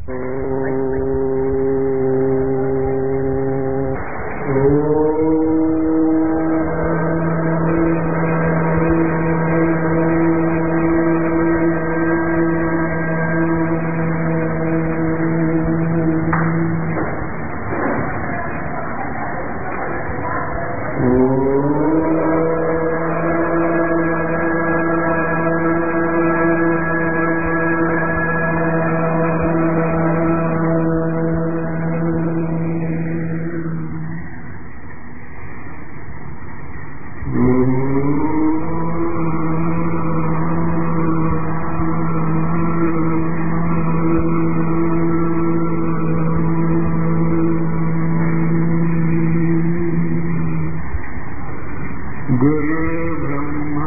गुरुर्ब्रह्मा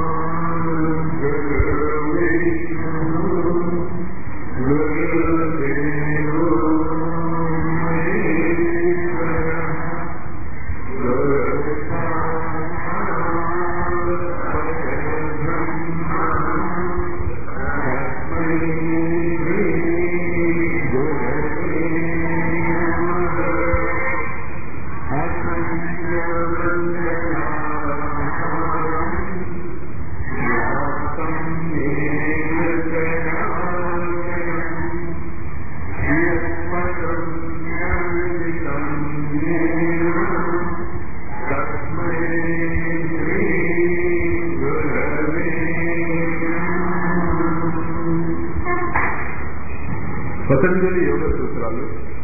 गुरुर्विष्णु गुरुर्देवो महेश्वरः गुरुर्ब्रह्मा तस्मै गुरवे नमः పతంజలి యోగ సూత్రాలు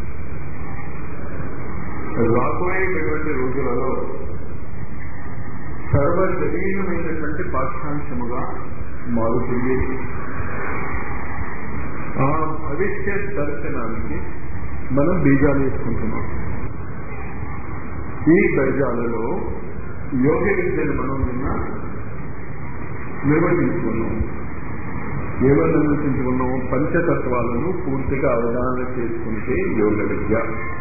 రాబోయేటటువంటి రోజులలో సర్వశరీరమైనటువంటి పాఠ్యాంశముగా మారుతుంది ఆ భవిష్యత్ దర్శనానికి మనం బీజాలు వేసుకుంటున్నాం ఈ బీజాలలో యోగ విద్యను మనం నిన్న నిర్వహించుకున్నాం ఏమని నిర్వహించుకున్నాం పంచతత్వాలను పూర్తిగా అవగాహన చేసుకుంటే యోగ విద్య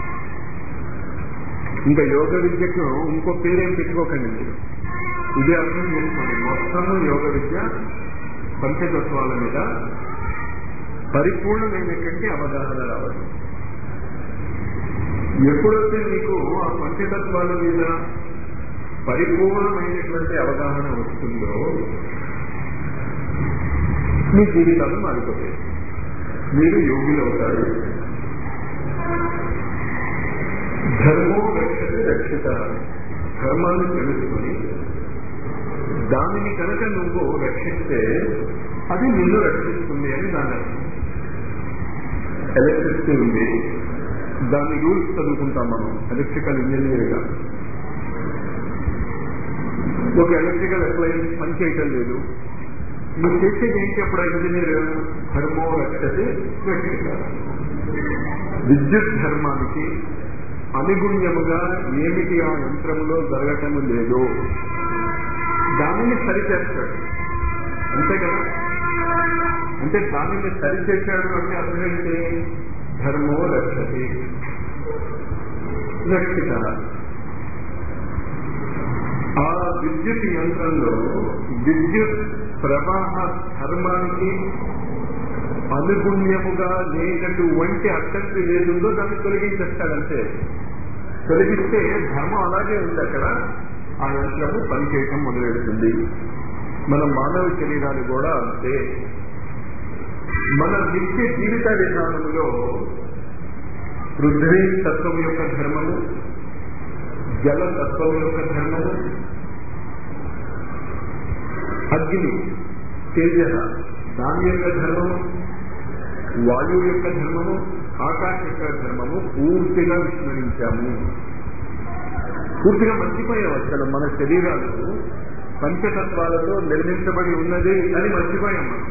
ఇంకా యోగ విద్యకు ఇంకో పేరేం పెట్టుకోకండి మీరు ఇదే అర్థం చేసుకోండి మొత్తం యోగ విద్య పంచతత్వాల మీద పరిపూర్ణమైనటువంటి అవగాహన రావాలి ఎప్పుడైతే మీకు ఆ పంచతత్వాల మీద పరిపూర్ణమైనటువంటి అవగాహన వస్తుందో మీ జీవితాలు మారిపోతాయి మీరు యోగులు అవుతారు ధర్మో రక్షతి రక్షిత ధర్మాన్ని తెలుసుకొని దానిని కనుక నువ్వు రక్షిస్తే అది నిన్ను రక్షిస్తుంది అని దాని అర్థం ఎలక్ట్రిసిటీ ఉంది దాని రూల్స్ చదువుకుంటాం మనం ఎలక్ట్రికల్ ఇంజనీర్గా ఒక ఎలక్ట్రికల్ అప్లయన్స్ పనిచేయటం లేదు నువ్వు చేసేది ఏంటి అప్పుడు ఆ ఇంజనీర్ ధర్మో రక్షతి రక్షిత విద్యుత్ ధర్మానికి అనుగుణ్యముగా ఏమిటి ఆ యంత్రంలో జరగటం లేదు దానిని సరిచేస్తాడు అంతే కదా అంటే దానిని సరిచేశాడు అంటే అర్థం ఏంటి ధర్మో రక్షతి రక్షిత ఆ విద్యుత్ యంత్రంలో విద్యుత్ ప్రవాహ ధర్మానికి అనుగుణ్యముగా లేనటువంటి అట్టంటి లేదుందో దాన్ని తొలగించేస్తాడంతే తొలగిస్తే ధర్మం అలాగే ఉంది అక్కడ ఆ యంత్రము పనిచేయటం మొదలెడుతుంది మన మానవ శరీరాలు కూడా అంతే మన నిత్య జీవిత విధానంలో పృథ్వీ తత్వం యొక్క ధర్మము జల తత్వం యొక్క ధర్మము అగ్ని తేజ దాని యొక్క ధర్మము వాయువు యొక్క ధర్మము ఆకాశ యొక్క ధర్మము పూర్తిగా విస్మరించాము పూర్తిగా మర్చిపోయాం అసలు మన శరీరాలు పంచతత్వాలతో నిర్మించబడి ఉన్నది అని మర్చిపోయాం మనం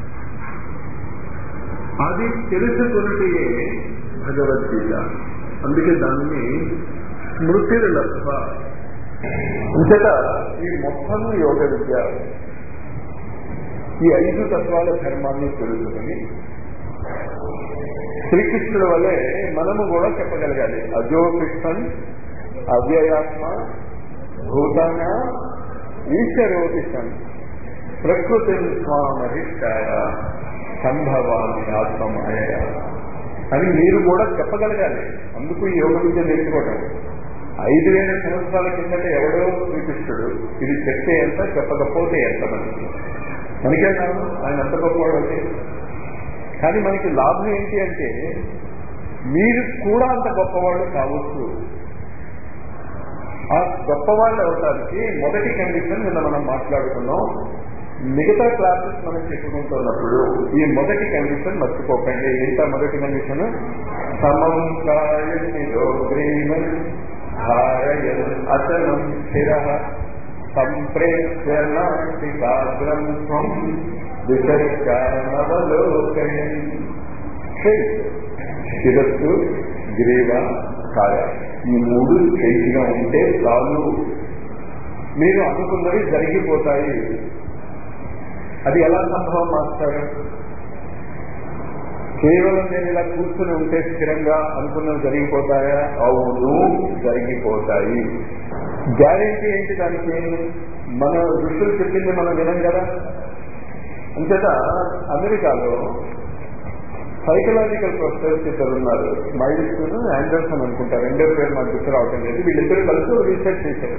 అది తెలుసుకున్నటియే భగవద్గీత అందుకే దానిని స్మృతిల లత్వ ఇంతట ఈ మొత్తం యోగ విద్య ఈ ఐదు తత్వాల ధర్మాన్ని తెలుసుకుని శ్రీకృష్ణుడు వల్లే మనము కూడా చెప్పగలగాలి అజోపిష్టన్ అవ్యయాత్మ భూతాన ఈశ్వరోపిష్టన్ ప్రకృతి స్వామహిష్టాయ సంభవామి ఆత్మమాయ అని మీరు కూడా చెప్పగలగాలి అందుకు ఈ యోగ విద్య నేర్చుకోవటం ఐదు వేల సంవత్సరాల కిందట ఎవడో శ్రీకృష్ణుడు ఇది చెప్తే ఎంత చెప్పకపోతే ఎంత మనకి మనకే కాదు ఆయన అంత గొప్పవాడు అయితే కానీ మనకి లాభం ఏంటి అంటే మీరు కూడా అంత గొప్పవాళ్ళు కావచ్చు ఆ గొప్పవాళ్ళు అవటానికి మొదటి కండిషన్ నిన్న మనం మాట్లాడుకున్నాం మిగతా క్లాసెస్ మనం చెప్పుకుంటున్నప్పుడు ఈ మొదటి కండిషన్ మర్చిపోకండి ఏంటా మొదటి కండిషన్ సమం కాయగ్రీవం ధారయన్ అచలం స్థిర సంప్రేక్ష నాస్తికాగ్రం త్వం విసర్గానవలోకయన్ శిరస్సు గ్రీవ కాయ ఈ మూడు స్ట్రైట్గా ఉంటే చాలు మీరు అనుకున్నవి జరిగిపోతాయి అది ఎలా సంభవం మాస్టర్ కేవలం నేను ఇలా కూర్చుని ఉంటే స్థిరంగా అనుకున్నవి జరిగిపోతాయా అవును జరిగిపోతాయి గ్యారెంటీ ఏంటి దానికి మన ఋషులు చెప్పింది మనం వినం కదా అంచేత అమెరికాలో సైకలాజికల్ ప్రొఫెసర్స్ ఇద్దరు ఉన్నారు మైల్స్ ఆండర్సన్ అనుకుంటారు రెండో పేరు నాకు గుర్తు రావటం లేదు వీళ్ళిద్దరు కలిసి రీసెర్చ్ చేశారు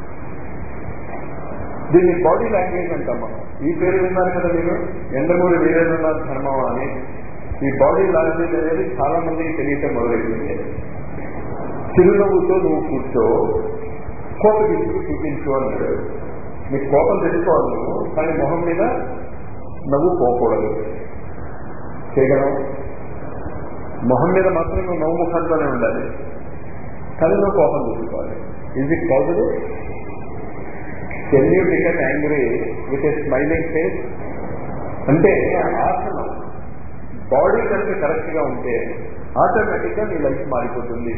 దీన్ని బాడీ లాంగ్వేజ్ అంటాం మనం ఈ పేరు విన్నారు కదా మీరు ఎండమూరి వీరేంద్రనాథ్ ధర్మం అని ఈ బాడీ లాంగ్వేజ్ అనేది చాలా మందికి తెలియటం మొదలైంది చిరునవ్వుతో నువ్వు కూర్చో కోప తీసుకు చూపించు అన్నాడు నీకు కోపం తెచ్చుకోవాలి నువ్వు కానీ మొహం మీద నవ్వు పోకూడదు చేయగలం మొహం మీద మాత్రం నువ్వు నవ్వు ముఖంతోనే ఉండాలి కానీ నువ్వు కోపం తెచ్చుకోవాలి is it positive can you become angry with a smiling face అంటే ఆసనం బాడీ కనుక కరెక్ట్ గా ఉంటే ఆటోమేటిక్ గా నీ లైఫ్ మారిపోతుంది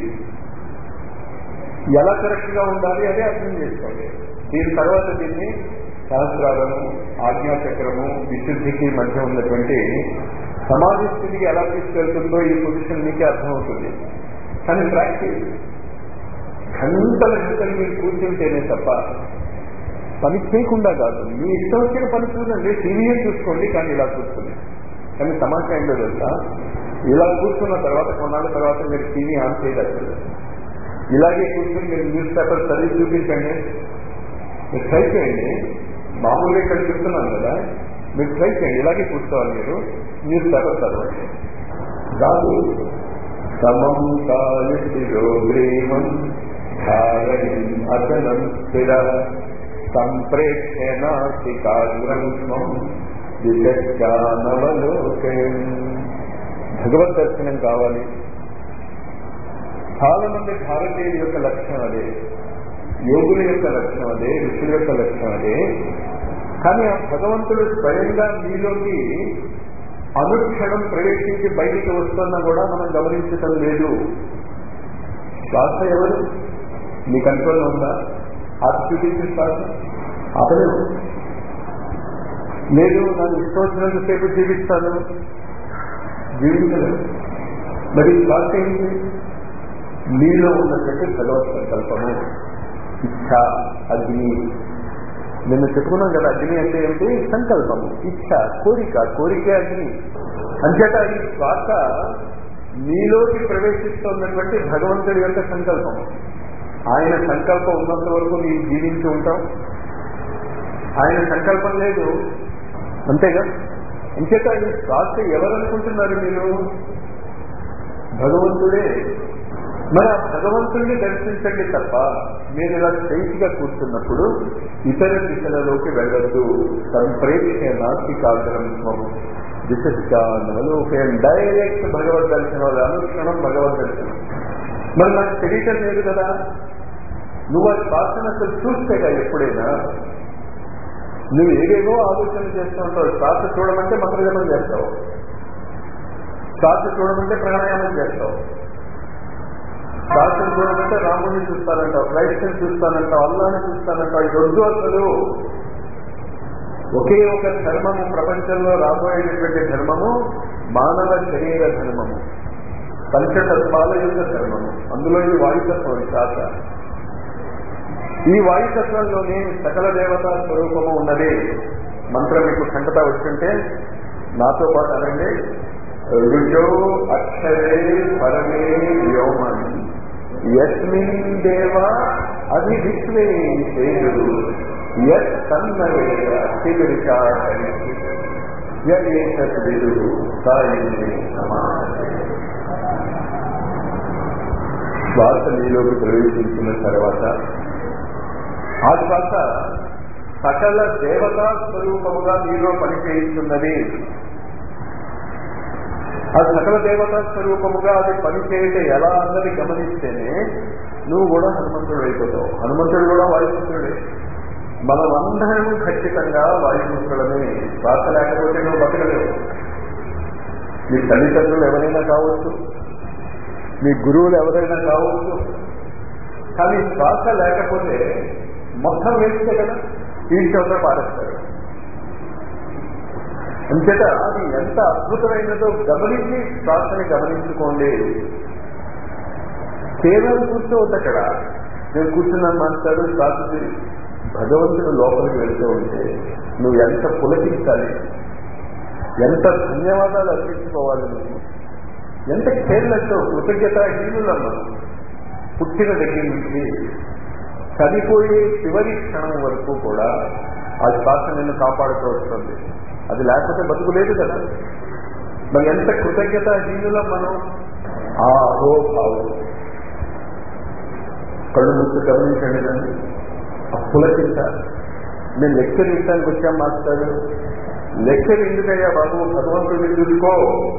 ఎలా కరెక్ట్ గా ఉండాలి అదే అర్థం చేసుకోండి దీని తర్వాత దీన్ని సహస్రారము ఆజ్ఞాచక్రము విశుద్ధికి మధ్య ఉన్నటువంటి సమాజ స్థితికి ఎలా తీసుకెళ్తుందో ఈ పొజిషన్ మీకే అర్థమవుతుంది కానీ ప్రాక్టీస్ గంటల గంటలు మీరు కూర్చుంటేనే తప్ప పని చేయకుండా కాదు మీ ఇష్టం వచ్చిన పని చూడండి టీవీయే చూసుకోండి కానీ ఇలా కూర్చుని కానీ సమాచారం ఏంటో తెలుసా ఇలా కూర్చున్న తర్వాత కొన్నాళ్ళ తర్వాత మీరు టీవీ ఆన్ చేయలేదు ఇలాగే కూర్చొని మీరు న్యూస్ పేపర్ చదివి చూపించండి మీరు ట్రై చేయండి మామూలుగా ఇక్కడ చెప్తున్నాను కదా మీరు ట్రై చేయండి ఇలాగే కూర్చోవాలి మీరు న్యూస్ పేపర్ చదవండి కాదు సమం కాయశిరోగ్రీవం ధారయం అచలం స్థిర సంప్రేక్షణాసికాగ్రం స్వం దిశానవలోకయం భగవద్ దర్శనం కావాలి చాలా మంది భారతీయుల యొక్క లక్ష్యం అదే యోగుల యొక్క లక్ష్యం అదే ఋషుల యొక్క లక్ష్యం అదే కానీ ఆ భగవంతుడు స్వయంగా మీలోకి అనుక్షణం ప్రవేశించి బయటికి వస్తున్నా కూడా మనం గమనించటం లేదు శ్వాస ఎవరు మీ కంట్రోల్లో ఉందా ఆపి చూపించే శ్వాస అతను లేదు నాకు ఇష్టం వచ్చినంతసేపు జీవిస్తాను జీవించలేదు మరి శ్వాస ఏంటి మీలో ఉన్నటువంటి భగవత్ సంకల్పము ఇచ్ఛ అగ్ని నిన్న చెప్పుకున్నాం కదా అగ్ని అంటే ఏంటి సంకల్పము ఇచ్ఛ కోరిక కోరికే అగ్ని అంచేత ఈ శ్వాస మీలోకి ప్రవేశిస్తున్నటువంటి భగవంతుడి యొక్క సంకల్పం ఆయన సంకల్పం ఉన్నంత వరకు మీరు జీవించి ఉంటాం ఆయన సంకల్పం లేదు అంతేగా అంచేత ఈ శ్వాస ఎవరనుకుంటున్నారు మీరు భగవంతుడే మరి ఆ భగవంతుడిని దర్శించండి తప్ప మీరు ఇలా స్ట్రైట్గా కూర్చున్నప్పుడు ఇతర దిశలలోకి వెళ్ళద్దు సంప్రేక్ష నాస్తికాగ్రం దిశలోకే డైరెక్ట్ భగవద్ దర్శనం అనుక్షణం భగవద్ దర్శనం మరి నాకు తెలియటం లేదు కదా నువ్వు ఆ శ్వాసను అసలు చూస్తేగా ఎప్పుడైనా నువ్వు ఏవేవో ఆలోచన చేస్తూ ఉంటావు శ్వాస చూడమంటే మంత్రజపం చేస్తావు శ్వాస చూడమంటే ప్రాణాయామం చేస్తావు శ్వాసను చూడమంటే రాముడిని చూస్తానంటావు క్రైస్తని చూస్తానంటావు అల్లాని చూస్తానంటావు ఇది వద్దు అసలు ఒకే ఒక ధర్మము ప్రపంచంలో రాబోయేటటువంటి ధర్మము మానవ శరీర ధర్మము పంచతత్వాల యొక్క ధర్మము అందులో ఈ వాయుతత్వం శ్వాస ఈ వాయుతత్వంలోనే సకల దేవతా స్వరూపము ఉన్నది మంత్రం మీకు కంటత వచ్చుంటే నాతో పాటు అనండి రుజో అక్షరే పరమే వ్యోమన్ యస్మిన్ దేవ అది విశ్వే తేజు యత్ తన్నవే అతిగరికా ఏతత్ విదు సాయిని సమానతే శ్వాస నీలోకి ప్రవేశించిన తర్వాత ఆ శ్వాస సకల దేవతా స్వరూపముగా నీలో పనిచేస్తున్నది ఆ సకల దేవతా స్వరూపముగా అది పనిచేయటం ఎలా అన్నది గమనిస్తేనే నువ్వు కూడా హనుమంతుడు అయిపోతావు హనుమంతుడు కూడా వాయుపుత్రుడే మనమందరం ఖచ్చితంగా వాయుపుత్రుడమే శ్వాస లేకపోతే నువ్వు బతకలేవు నీ తల్లిదండ్రులు ఎవరైనా కావచ్చు మీ గురువులు ఎవరైనా కావచ్చు కానీ శ్వాస లేకపోతే మొత్తం వేస్తే కదా తీర్చవతో పారేస్తారు అంచేత అది ఎంత అద్భుతమైనదో గమనించి శ్వాసని గమనించుకోండి కేవలం కూర్చోవద్దు అక్కడ నేను కూర్చున్నాను మాట్లాడు శ్వాసకి భగవంతుడు లోపలికి వెళ్తూ ఉంటే నువ్వు ఎంత పులకించాలి ఎంత ధన్యవాదాలు అర్పించుకోవాలి నువ్వు ఎంత కేర్లెస్ కృతజ్ఞతాహీనులమ్మ పుట్టిన దగ్గర నుంచి చనిపోయే చివరి క్షణం వరకు కూడా ఆ శ్వాస నిన్ను కాపాడుతూ వస్తుంది అది లేకపోతే బతుకు లేదు కదా మరి ఎంత కృతజ్ఞతాహీనులం మనం ఆ అహోభావం కళ్ళు ముక్కు గమనించండి దాన్ని అప్పులకింత నేను లెక్చర్ ఇవ్వడానికి వచ్చాం మాస్టారు లెక్చర్ ఎందుకయ్యా బాబు భగవంతుడిని చూసుకో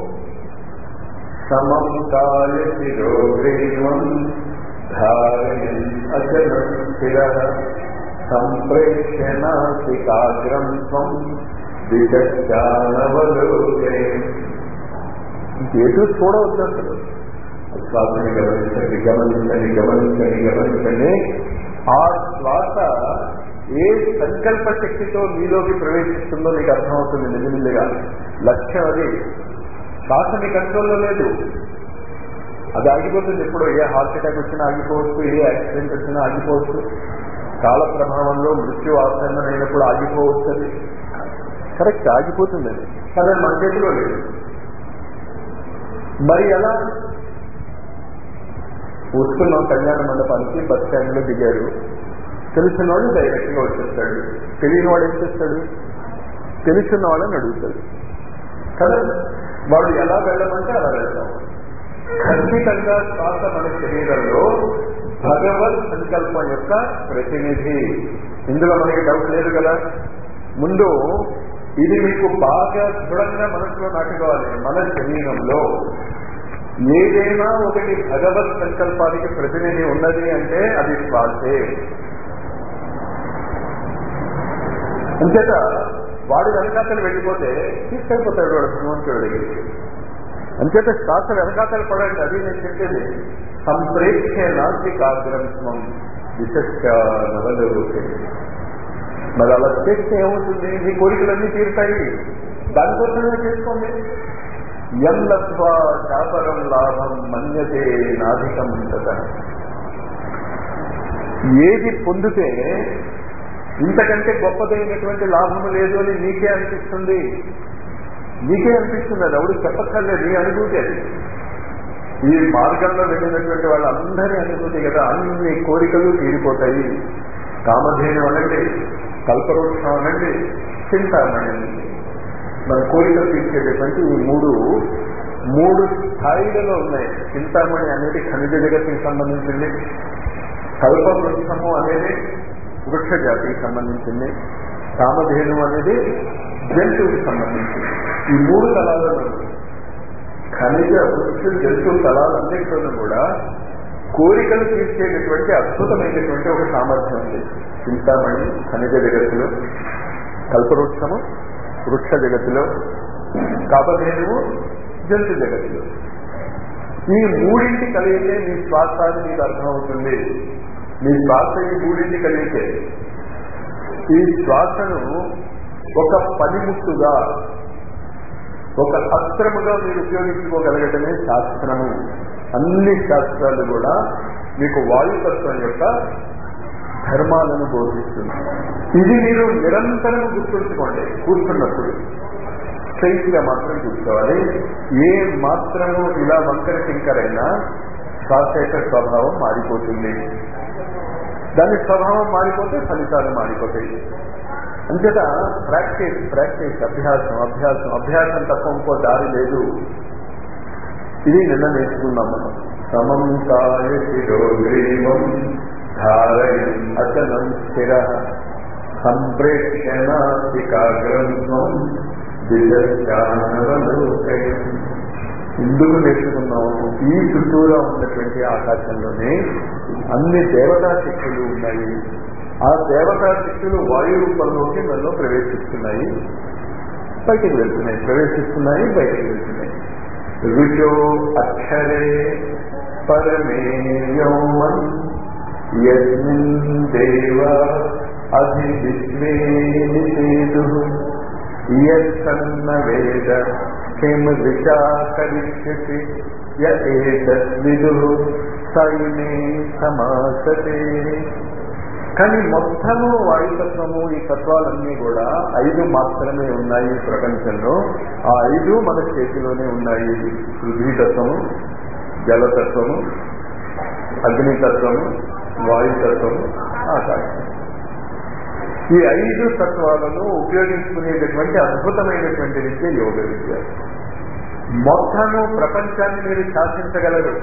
సమం కాయ శిరోగ్రీవం ధారయన్ అచలం స్థిర సంప్రేక్ష్య నాసికాగ్రం త్వం దిశానవలోకే ఇంకేటూ చూడవచ్చు అసలు శ్వాసని గమనించండి గమనించండి గమనించండి గమనించండి ఆ శ్వాస ఏ సంకల్ప శక్తితో మీలోకి ప్రవేశిస్తుందో మీకు అర్థమవుతుంది నిజమిల్లిగా లక్ష్యం అది శ్వాస మీ కంట్రోల్లో లేదు అది ఆగిపోతుంది ఎప్పుడో ఏ హార్ట్ అటాక్ వచ్చినా ఆగిపోవచ్చు ఏ యాక్సిడెంట్ వచ్చినా ఆగిపోవచ్చు కాల ప్రభావంలో మృత్యు ఆసన్నమైనప్పుడు ఆగిపోవచ్చు అది కరెక్ట్ ఆగిపోతుంది అది కానీ అది మన చేతిలో లేదు మరి ఎలా వస్తున్నాం కళ్యాణ మండపానికి బస్ స్టాండ్ లో దిగారు తెలిసిన వాడు డైరెక్ట్ గా వచ్చేస్తాడు తెలియని వాడు ఏం చేస్తాడు తెలుసున్న వాళ్ళని అడుగుతాడు కదా వాడు ఎలా వెళ్ళమంటే అలా వెళ్తాం ఖచ్చితంగా శ్వాస మన శరీరంలో భగవత్ సంకల్పం యొక్క ప్రతినిధి ఇందులో మనకి డౌట్ లేదు కదా ముందు ఇది మీకు బాగా దృఢంగా మనసులో నాటుకోవాలి మన శరీరంలో ఏదైనా ఒకటి భగవత్ సంకల్పానికి ప్రతినిధి ఉన్నది అంటే అది శ్వాసే అంచేత వాడు వెనకాతలు వెళ్ళిపోతే తీసుకెళ్ళిపోతాడు వాడు భగవంతుడి దగ్గరికి అంచేత శ్వాస వెనకాతలు పడండి అది నేను చెప్పేది సంప్రేక్షే నాస్తికాగ్రంథం విశిష్ట మరి అలా చేస్తే ఏమవుతుంది మీ కోరికలన్నీ తీరుతాయి దానికోసమే చేసుకోండి ఎం లబ్ధ్వా చాపరం లాభం మన్యతే నాధికం తత ఏది పొందితే ఇంతకంటే గొప్పదైనటువంటి లాభము లేదు అని నీకే అనిపిస్తుంది నీకే అనిపిస్తుంది అది ఎవరు చెప్పక్కర్లేదు నీ అనుభూతి అది ఈ మార్గంలో వెళ్ళినటువంటి వాళ్ళందరి అనుభూతి కదా అన్ని కోరికలు తీరిపోతాయి కామధేను అనండి కల్పవృక్షం అనండి చింతామణి మన కోరికలు తీర్చేటటువంటి ఈ మూడు మూడు స్థాయిలలో ఉన్నాయి చింతామణి అనేది ఖనిజ జగత్తుకి సంబంధించింది కల్పవృక్షము అనేది వృక్ష జాతికి సంబంధించింది కామధేను అనేది జంతువుకి సంబంధించింది ఈ మూడు తలాలలో ఖనిజ వృక్ష జంతు తలాలన్నింటిలోనూ కూడా కోరికలు తీర్చేటటువంటి అద్భుతమైనటువంటి ఒక సామర్థ్యం ఉంది చింతామణి ఖనిజ జగత్తులో కల్పవృక్షము వృక్ష జగత్తులో కాపధేనువు జంతు జగత్తులో ఈ మూడింటి కలిగితే మీ శ్వాస అని మీకు అర్థమవుతుంది మీ శ్వాస ఈ మూడింటి కలిగితే ఈ శ్వాసను ఒక పనిముట్టుగా ఒక అస్త్రముగా మీరు ఉపయోగించుకోగలగటమే శాస్త్రము అన్ని శాస్త్రాలు కూడా మీకు వాయుతత్వం యొక్క ధర్మాలను బోధిస్తుంది ఇది మీరు నిరంతరం గుర్తుంచుకోండి కూర్చున్నప్పుడు స్ట్రైట్ గా మాత్రం కూర్చోవాలి ఏ మాత్రము ఇలా వంకర టింకరైనా శ్వాస యొక్క స్వభావం మారిపోతుంది దాని స్వభావం మారిపోతే ఫలితాలు మారిపోతాయి అంచేత ప్రాక్టీస్ ప్రాక్టీస్ అభ్యాసం అభ్యాసం అభ్యాసం తప్ప ఇంకో దారి లేదు ఇది నిన్న నేర్చుకున్నాం మనం సమం కాయ శిరోగ్రీవం ధారయం అచలం స్థిర సంప్రేక్షణాధికాగ్రంథం దిశానవలోకయం ఎందుకు నేర్చుకున్నాం ఈ చుట్టూరా ఉన్నటువంటి ఆకాశంలోనే అన్ని దేవతా శక్తులు ఉన్నాయి ఆ దేవతా శక్తులు వాయు రూపంలోకి మనలో ప్రవేశిస్తున్నాయి బయటికి వెళ్తున్నాయి ప్రవేశిస్తున్నాయి బయటికి వెళ్తున్నాయి రుచో అక్షరే పరమే వ్యోమం యస్మిన్ దేవ అధి విశ్వే నిషేదు యన్న వేద కిం విచాకరిష్యతి య ఏతద్విదు సైనే సమాసతే కానీ మొత్తము వాయుతత్వము ఈ తత్వాలన్నీ కూడా ఐదు మాత్రమే ఉన్నాయి ఈ ప్రపంచంలో ఆ ఐదు మన చేతిలోనే ఉన్నాయి పృథ్వీతత్వము జలతత్వము అగ్నితత్వము వాయుతత్వము ఆకాశం ఈ ఐదు తత్వాలను ఉపయోగించుకునేటటువంటి అద్భుతమైనటువంటి విద్య యోగ విద్య మొత్తము ప్రపంచాన్ని మీరు శాసించగలరు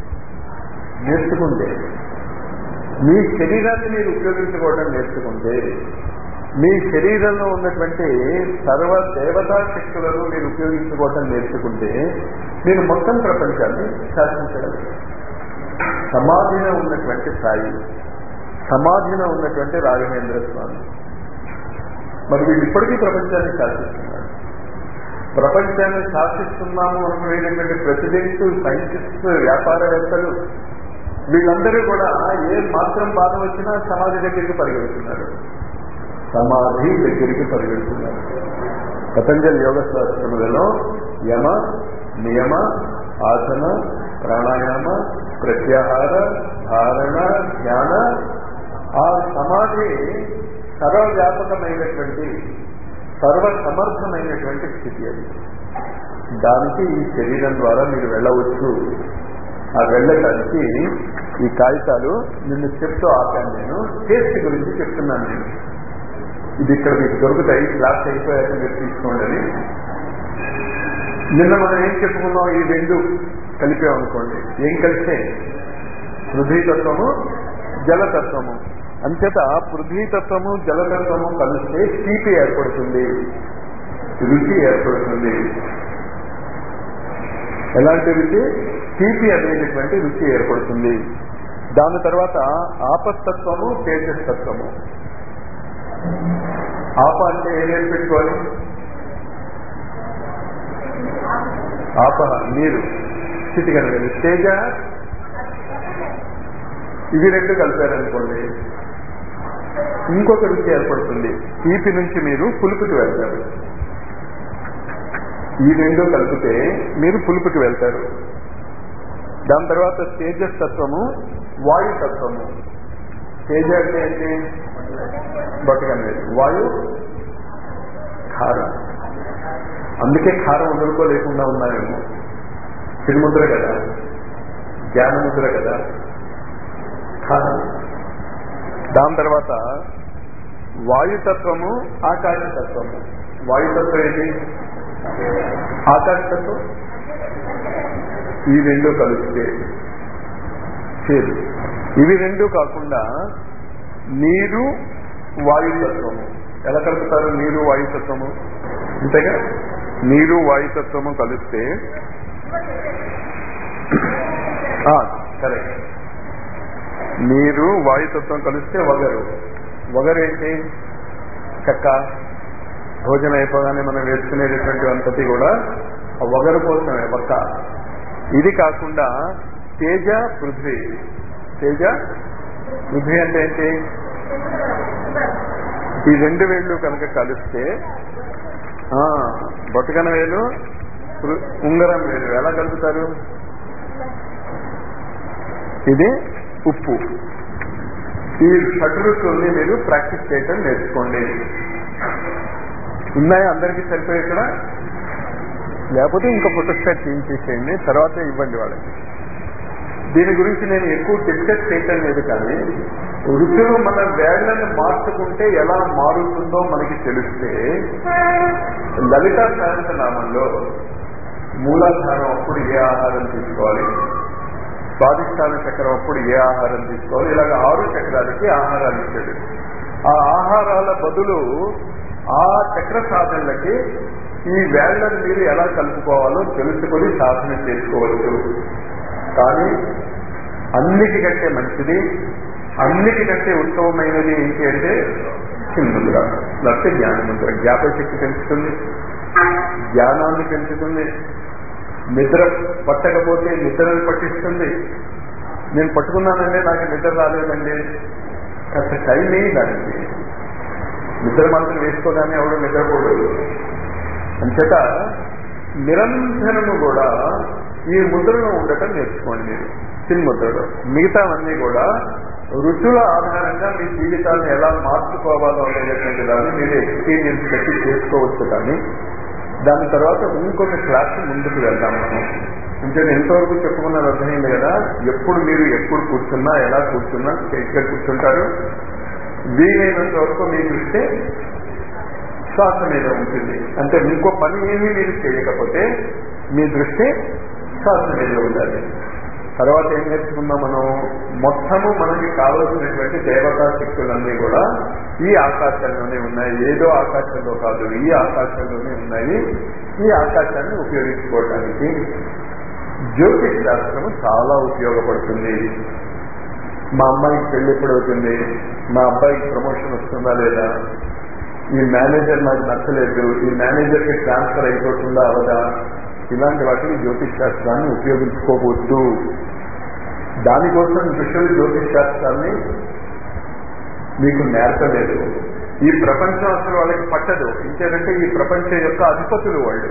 నేర్చుకుంటే మీ శరీరాన్ని మీరు ఉపయోగించుకోవడం నేర్చుకుంటే మీ శరీరంలో ఉన్నటువంటి సర్వ దేవతా శక్తులను మీరు ఉపయోగించుకోవడం నేర్చుకుంటే మీరు మొత్తం ప్రపంచాన్ని శాసించగలరు సమాధిలో ఉన్నటువంటి సాయి సమాధిలో ఉన్నటువంటి రాఘవేంద్ర స్వామి మరి వీళ్ళు ఇప్పటికీ ప్రపంచాన్ని శాసిస్తున్నారు ప్రపంచాన్ని శాసిస్తున్నాము అనుకునేటటువంటి ప్రెసిడెంట్ సైంటిస్ట్ వ్యాపారవేత్తలు వీళ్ళందరూ కూడా ఏ మాత్రం బాధ వచ్చినా సమాధి దగ్గరికి పరిగెడుతున్నారు సమాధి దగ్గరికి పరిగెడుతున్నారు పతంజలి యోగ శాస్త్రములలో యమ నియమ ఆసన ప్రాణాయామ ప్రత్యాహార ధారణ ధ్యాన ఆ సమాధి సర్వవ్యాపకమైనటువంటి సర్వ సమర్థమైనటువంటి స్థితి అది దానికి ఈ శరీరం ద్వారా మీరు వెళ్ళవచ్చు ఆ వెళ్ళటానికి ఈ కాగితాలు నిన్ను చెప్తూ ఆపాను నేను టేస్ట్ గురించి చెప్తున్నాను నేను ఇది ఇక్కడ మీకు దొరుకుతాయి క్లాస్ అయిపోయాక మీరు తీసుకోండి అని నిన్న మనం ఏం చెప్పుకున్నాం ఈ రెండు కలిపామనుకోండి ఏం కలిస్తే పృథ్వీతత్వము జలతత్వము అంచేత పృథ్వీతత్వము జలతత్వము కలిస్తే తీపి ఏర్పడుతుంది రుచి ఏర్పడుతుంది ఎలాంటి రుచి తీపి అనేటటువంటి రుచి ఏర్పడుతుంది దాని తర్వాత ఆపస్తత్వము తేజస్తత్వము ఆప అంటే ఏమేం పెట్టుకోవాలి ఆప నీరు స్థితిగలగదు తేజ ఇవి రెండు కలిపారనుకోండి ఇంకొక రుచి ఏర్పడుతుంది తీపి నుంచి మీరు పులుపుకి వెళ్తారు ఈ రెండు కలిపితే మీరు పులుపుకి వెళ్తారు దాని తర్వాత తేజస్తత్వము వాయుతత్వము తేజ అంటే ఏంటి బతకనేది వాయు కారం అందుకే కారం వదులుకోలేకుండా ఉన్నారేమో తిరుముద్ర కదా జ్ఞానముద్ర కదా కారం దాని తర్వాత వాయుతత్వము ఆకాశతత్వము వాయుతత్వం ఏంటి ఆకాశతత్వం ఈ రెండు కలిస్తే చేదు ఇవి రెండు కాకుండా నీరు వాయుతత్వము ఎలా కలుపుతారు నీరు వాయుతత్వము అంతేగా నీరు వాయుతత్వము కలిస్తే కరెక్ట్ నీరు వాయుతత్వం కలిస్తే వగరు వగరు ఏంటి చెక్క భోజనం అయిపోగానే మనం వేసుకునేటటువంటి అంతటి కూడా ఆ వగరు కోసమే వక్క ఇది కాకుండా తేజ పృథ్వీ తేజ పృథ్వీ అంటే ఏంటి ఈ రెండు వేళ్ళు కనుక కలిస్తే బొట్టకన వేలు ఉంగరం వేలు ఎలా కలుపుతారు ఇది ఉప్పు ఈ షడ్రుతుల్ని మీరు ప్రాక్టీస్ చేయటం నేర్చుకోండి ఉన్నాయా అందరికీ సరిపోయి ఇక్కడ లేకపోతే ఇంకా ఫోటోస్టాట్ చేయించేసేయండి తర్వాత ఇవ్వండి వాళ్ళకి దీని గురించి నేను ఎక్కువ డిస్కస్ చేయటం లేదు కానీ రుచులు మన వేళ్లను మార్చుకుంటే ఎలా మారుతుందో మనకి తెలిస్తే లలిత సహస్రనామంలో మూలాధారం అప్పుడు ఏ ఆహారం తీసుకోవాలి స్వాదిష్టాన చక్రం అప్పుడు ఏ ఆహారం తీసుకోవాలి ఇలాగ ఆరు చక్రాలకి ఆహారాలు ఇచ్చాడు ఆ ఆహారాల బదులు ఆ చక్ర సాధనలకి ఈ వేళ్లను మీరు ఎలా కలుపుకోవాలో తెలుసుకొని సాధన చేసుకోవచ్చు కానీ అన్నిటికంటే మంచిది అన్నిటికంటే ఉత్తమమైనది ఏంటి అంటే చిన్ముద్ర లేకపోతే జ్ఞానముద్ర జ్ఞాపశక్తి పెంచుతుంది జ్ఞానాన్ని పెంచుతుంది నిద్ర పట్టకపోతే నిద్రను పట్టిస్తుంది నేను పట్టుకున్నానంటే నాకు నిద్ర రాలేదండి కాస్త టైం వేయి దానికి నిద్ర మాత్రం వేసుకోగానే ఎవడు నిద్రపోడు అంచేత నిరంతరము కూడా ఈ ముద్రలో ఉండటం నేర్చుకోండి మీరు చిన్ముద్రలో మిగతావన్నీ కూడా రుచుల ఆధారంగా మీ జీవితాన్ని ఎలా మార్చుకోవాలో అనేటటువంటి దాన్ని మీరు ఎక్స్పీరియన్స్ పెట్టి చేసుకోవచ్చు కానీ దాని తర్వాత ఇంకొక క్లాస్ ముందుకు వెళ్దాం మనం అంటే ఎంతవరకు చెప్పుకున్నది అర్థమైంది కదా ఎప్పుడు మీరు ఎప్పుడు కూర్చున్నా ఎలా కూర్చున్నా ఇక్కడ కూర్చుంటారు వీలైనంత వరకు మీ దృష్టి శ్వాస మీద ఉంటుంది అంటే ఇంకో పని ఏమీ మీరు చేయకపోతే మీ దృష్టి శ్వాస మీద ఉండాలి తర్వాత ఏం నేర్చుకున్నాం మనం మొత్తము మనకి కావలసినటువంటి దేవతా శక్తులన్నీ కూడా ఈ ఆకాశంలోనే ఉన్నాయి ఏదో ఆకాశంలో కాదు ఈ ఆకాశంలోనే ఉన్నాయి ఈ ఆకాశాన్ని ఉపయోగించుకోవడానికి జ్యోతిష్ శాస్త్రము చాలా ఉపయోగపడుతుంది మా అమ్మాయికి పెళ్లి ఎప్పుడు అవుతుంది మా అబ్బాయికి ప్రమోషన్ వస్తుందా లేదా ఈ మేనేజర్ నాకు నచ్చలేదు ఈ మేనేజర్కి ట్రాన్స్ఫర్ అయిపోతుందా అవదా ఇలాంటి వాటికి జ్యోతిష్ శాస్త్రాన్ని ఉపయోగించుకోవద్దు దానికోసం ఋషులు జ్యోతిష్ శాస్త్రాన్ని మీకు నేర్పలేదు ఈ ప్రపంచం అసలు వాళ్ళకి పట్టదు ఇంకేదంటే ఈ ప్రపంచం యొక్క అధిపతులు వాళ్ళు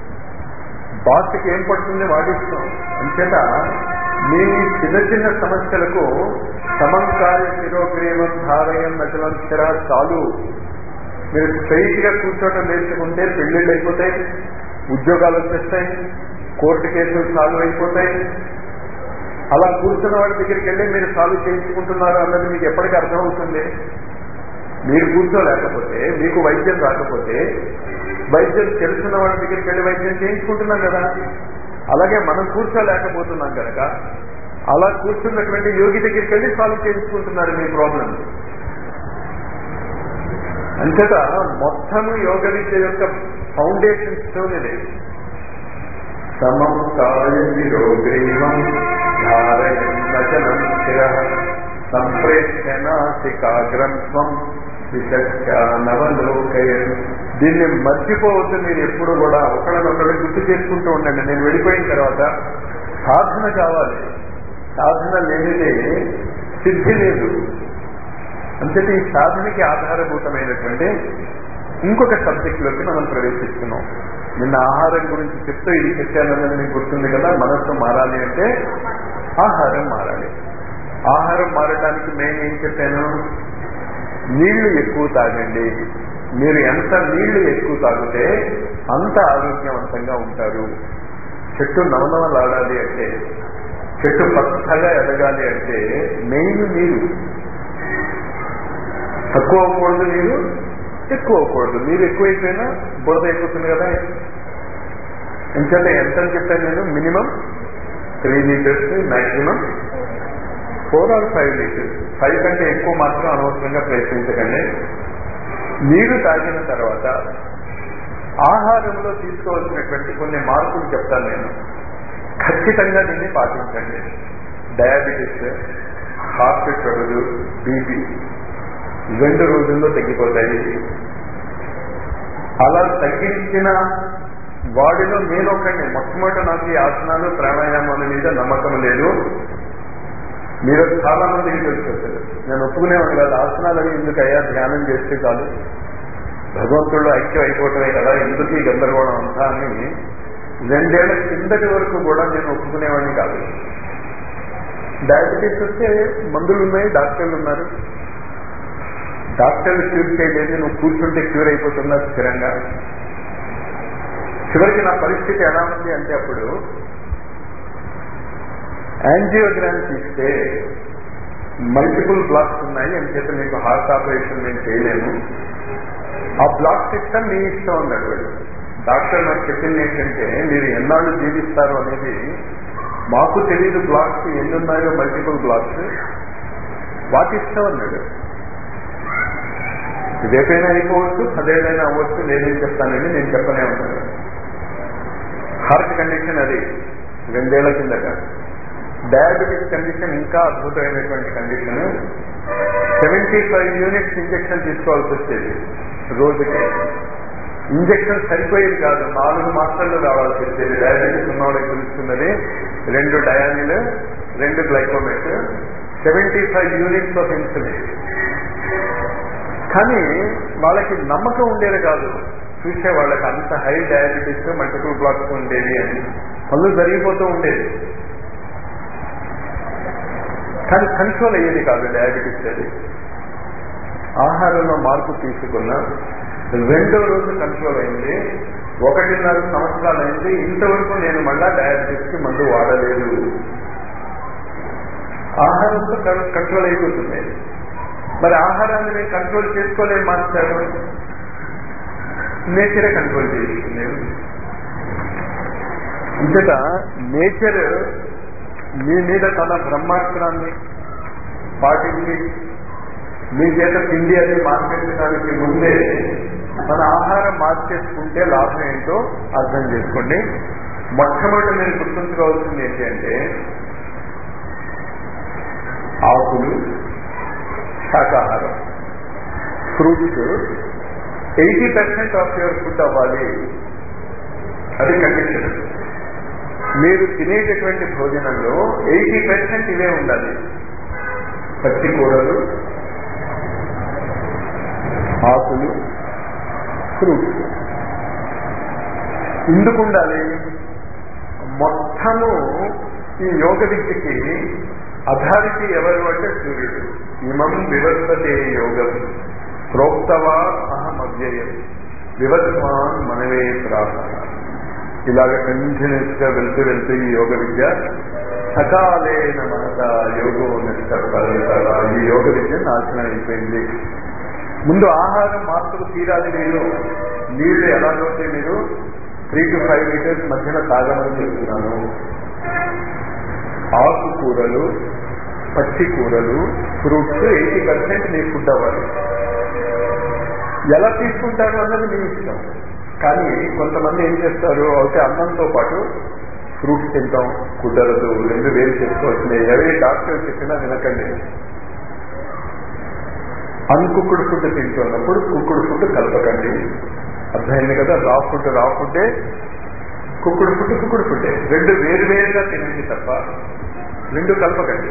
బాస్కి ఏం పడుతుంది వాడిస్తాం అంచేత మీ చిన్న చిన్న సమస్యలకు సమంకాయ శిరోగ్రీవం ధారయం నచలంక్షర చాలు మీరు స్ట్రైట్ గా కూర్చోవటం నేర్చుకుంటే పెళ్లిళ్ళు అయిపోతాయి ఉద్యోగాలు వచ్చేస్తాయి కోర్టు కేసులు సాల్వ్ అయిపోతాయి అలా కూర్చున్న వాడి దగ్గరికి వెళ్ళి మీరు సాల్వ్ చేయించుకుంటున్నారు అన్నది మీకు ఎప్పటికీ అర్థమవుతుంది మీరు కూర్చోలేకపోతే మీకు వైద్యం రాకపోతే వైద్యం తెలుసున్న వాళ్ళ దగ్గరికి వెళ్ళి వైద్యం చేయించుకుంటున్నాం కదా అలాగే మనం కూర్చోలేకపోతున్నాం కనుక అలా కూర్చున్నటువంటి యోగి దగ్గరికి వెళ్ళి సాల్వ్ చేయించుకుంటున్నారు మీ ప్రాబ్లం అంచేత మొత్తము యోగ విద్య యొక్క ఫౌండేషన్ స్టోన్ ఇది సమం కాయ శిరోగ్రీవం ధారయన్నచనం శిర సంప్రేక్ష నాసికాగ్రం స్వం నవలోకయ దీన్ని మర్చిపోవద్దు మీరు ఎప్పుడు కూడా ఒకళ్ళనొకళ్ళు గుర్తు చేసుకుంటూ ఉండండి నేను వెళ్ళిపోయిన తర్వాత సాధన కావాలి సాధన లేనిదే సిద్ధి లేదు అంతటి ఈ సాధనకి ఆధారభూతమైనటువంటి ఇంకొక సబ్జెక్టులోకి మనం ప్రవేశిస్తున్నాం నిన్న ఆహారం గురించి చెప్తూ ఇది చెప్పానన్నది మీకు గుర్తుంది కదా మనస్సు మారాలి అంటే ఆహారం మారాలి ఆహారం మారడానికి నేను ఏం చెప్పాను నీళ్లు ఎక్కువ తాగండి మీరు ఎంత నీళ్లు ఎక్కువ తాగితే అంత ఆరోగ్యవంతంగా ఉంటారు చెట్టు నవనవలాడాలి అంటే చెట్టు పచ్చగా ఎదగాలి అంటే మెయిన్ నీరు తక్కువ అవ్వకూడదు నీరు ఎక్కువ అవ్వకూడదు నీరు ఎక్కువైపోయినా బురద అయిపోతుంది కదా ఎంచేత ఎంత అని చెప్పాను నేను minimum three litres maximum four or five litres five కంటే ఎక్కువ మాత్రం అనవసరంగా ప్రయత్నించకండి నీరు తాగిన తర్వాత ఆహారంలో తీసుకోవాల్సినటువంటి కొన్ని మార్పులు చెప్తాను నేను ఖచ్చితంగా దీన్ని పాటించండి డయాబెటీస్ హార్ట్ ట్రబుల్ బీపీ రెండు రోజుల్లో తగ్గిపోతాయి అలా తగ్గించిన వాడిలో నేను ఒకండి మొట్టమొదటి నాకు ఈ ఆసనాలు ప్రాణాయామాల మీద నమ్మకం లేదు మీరు చాలా మందికి తెలుసు నేను ఒప్పుకునేవాడు కాదు ఆసనాలు అవి ఎందుకు అయ్యా ధ్యానం చేస్తే కాదు భగవంతుడు ఐక్యం అయిపోవటమే కదా ఎందుకు ఈ గందరగోళం అంతా అని రెండేళ్ల కిందటి వరకు కూడా నేను ఒప్పుకునేవాడిని కాదు డయాబెటీస్ వస్తే మందులు ఉన్నాయి డాక్టర్లు ఉన్నారు డాక్టర్లు క్యూర్ చేయలేదు నువ్వు కూర్చుంటే క్యూర్ అయిపోతున్నా స్థిరంగా చివరికి నా పరిస్థితి ఎలా ఉంది అంటే అప్పుడు యాంజియోగ్రామ్ తీస్తే మల్టిపుల్ బ్లాక్స్ ఉన్నాయి అని చేత మీకు హార్ట్ ఆపరేషన్ మేము చేయలేము ఆ బ్లాక్ సిస్టమ్ మీ ఇష్టం అన్నాడు వాడు డాక్టర్ నాకు చెప్పింది ఏంటంటే మీరు ఎన్నాళ్ళు జీవిస్తారు అనేది మాకు తెలియదు బ్లాక్స్ ఎన్ని ఉన్నాయో మల్టిపుల్ బ్లాక్స్ వాటి ఇష్టం అన్నాడు రేపైనా అయిపోవచ్చు పదేళ్ళైనా అవ్వచ్చు నేనేం చెప్తానని నేను చెప్పనే ఉన్నాను హార్ట్ కండిషన్ అది రెండేళ్ల కిందట డయాబెటిక్ కండిషన్ ఇంకా అద్భుతమైనటువంటి condition seventy five units injection తీసుకోవాల్సి వచ్చేది రోజుకి ఇంజక్షన్ సరిపోయేది కాదు నాలుగు మాత్రలు రావాల్సి వచ్చేది డయాబెటిస్ ఉన్నవాళ్ళకి తెలుస్తున్నది రెండు డయానిల్ రెండు Glycomet seventy five units of insulin కానీ వాళ్ళకి నమ్మకం ఉండేది కాదు చూసే వాళ్ళకి అంత హై డయాబెటీస్ మల్టిపుల్ బ్లాక్స్ ఉండేది అని పనులు జరిగిపోతూ ఉండేది కానీ కంట్రోల్ అయ్యేది కాదు డయాబెటీస్ అది ఆహారంలో మార్పు తీసుకున్న రెండో రోజు కంట్రోల్ అయింది ఒకటిన్నర సంవత్సరాలు అయింది ఇంతవరకు నేను మళ్ళా డయాబెటీస్ కి మందు వాడలేదు ఆహారంతో కంట్రోల్ అయిపోతుంది మరి ఆహారాన్ని నేను కంట్రోల్ చేసుకోలేము మాస్టారు నేచరే కంట్రోల్ చేస్తుంది ఇంతట నేచర్ మీ మీద తన బ్రహ్మాస్త్రాన్ని పాటించి మీ చేత తిండి అది మార్చేయడానికి ముందే మన ఆహారం మార్చేసుకుంటే లాభం ఏంటో అర్థం చేసుకోండి మొట్టమొదటి మీరు గుర్తుంచుకోవాల్సింది ఏంటి అంటే ఆకులు శాకాహారం fruits eighty percent of your food అవ్వాలి అది కండిషన్ మీరు తినేటటువంటి భోజనంలో ఎయిటీ పర్సెంట్ ఇవే ఉండాలి పచ్చి కూరలు ఆకులు ఫ్రూట్స్ ఎందుకు ఉండాలి మొత్తము ఈ యోగ విద్యకి అథారిటీ ఎవరు అంటే సూర్యుడు ఇమం వివర్తతే యోగం ప్రోక్తవా అహం అవ్యయం వివత్వాన్ మనవే ప్రార్థన ఇలాగ కంటిన్యూస్ గా వెళ్తూ వెళ్తూ ఈ యోగ విద్య సకాలేన మనత యోగో నిష్కర్త ఈ యోగ విద్య నాశనం అయిపోయింది ముందు ఆహారం మార్పులు తీరాలి మీరు నీళ్లు ఎలాగైతే మీరు త్రీ టు ఫైవ్ లీటర్స్ మధ్యన తాగమని చెప్తున్నాను ఆకుకూరలు పచ్చి కూరలు ఫ్రూట్స్ ఎయిటీ పర్సెంట్ మీ ఫుడ్ అవ్వాలి ఎలా తీసుకుంటారు అన్నది మీ ఇష్టం కానీ కొంతమంది ఏం చేస్తారు అయితే అన్నంతో పాటు ఫ్రూట్స్ తింటాం కుదరదు రెండు వేలు చేసుకోవాల్సిందే ఎవరి డాక్టర్ చెప్పినా వినకండి అన్కుక్కుడు ఫుడ్ తింటున్నప్పుడు కుక్కుడు ఫుడ్ కలపకండి అర్థమైంది కదా రా ఫుడ్ రా ఫుడ్డే కుక్కుడు ఫుడ్ కుక్కుడు ఫుడ్డే రెండు వేరు వేరుగా తినండి తప్ప రెండు కలపకండి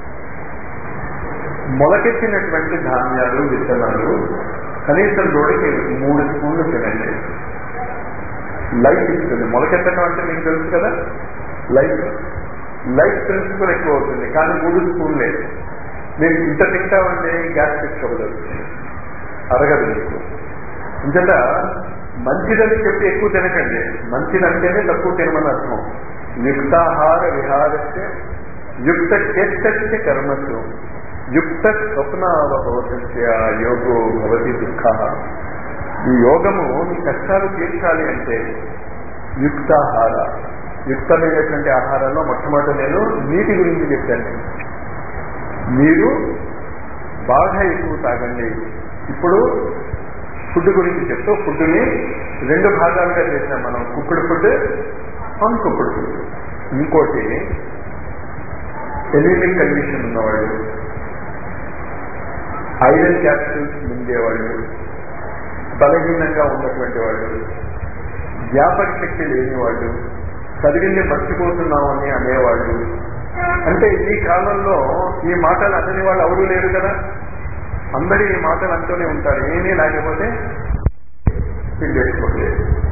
మొలకెత్తినటువంటి ధాన్యాలు విత్తనాలు కనీసం రోజుకి మూడు స్పూన్లు తినండి లైట్ ఇస్తుంది మొలకెత్తడం అంటే మీకు తెలుసు కదా లైట్ లైట్ ప్రిన్సిపల్ ఎక్కువ అవుతుంది కానీ మూడు స్పూన్లే మీరు ఇంత తింటామంటే గ్యాస్ట్రిక్ ట్రబుల్ వస్తుంది అరగదు మీకు ఇంతట మంచిదని చెప్పి ఎక్కువ తినకండి మంచిదంటేనే తక్కువ తినమని అర్థం యుక్తాహార విహారస్య యుక్త చేష్టస్య కర్మసు యుక్త స్వప్నావబోధస్య యోగో భవతి దుఃఖ ఈ యోగము మీ కష్టాలు తీర్చాలి అంటే యుక్తాహార యుక్తమైనటువంటి ఆహారంలో మొట్టమొదటి నేను నీటి గురించి చెప్పాను మీరు బాగా ఎక్కువ తాగండి ఇప్పుడు ఫుడ్ గురించి చెప్తూ ఫుడ్ని రెండు భాగాలుగా చేసాం మనం కుక్కుడు ఫుడ్ అన్కుక్కుడు ఫుడ్ ఇంకోటి ఎనిమిక్ కండిషన్ ఉన్నవాళ్ళు ఐరన్ క్యాప్సూల్స్ మింగేవాళ్ళు బలహీనంగా ఉన్నటువంటి వాళ్ళు జ్ఞాపక శక్తి లేని వాళ్ళు చదివింది మర్చిపోతున్నామని అనేవాళ్ళు అంటే ఈ కాలంలో ఈ మాటలు అందని వాళ్ళు ఎవరు లేరు కదా అందరూ ఈ మాటలు అంటూనే ఉంటారు ఏమీ లేకపోతే పిండేసుకోండి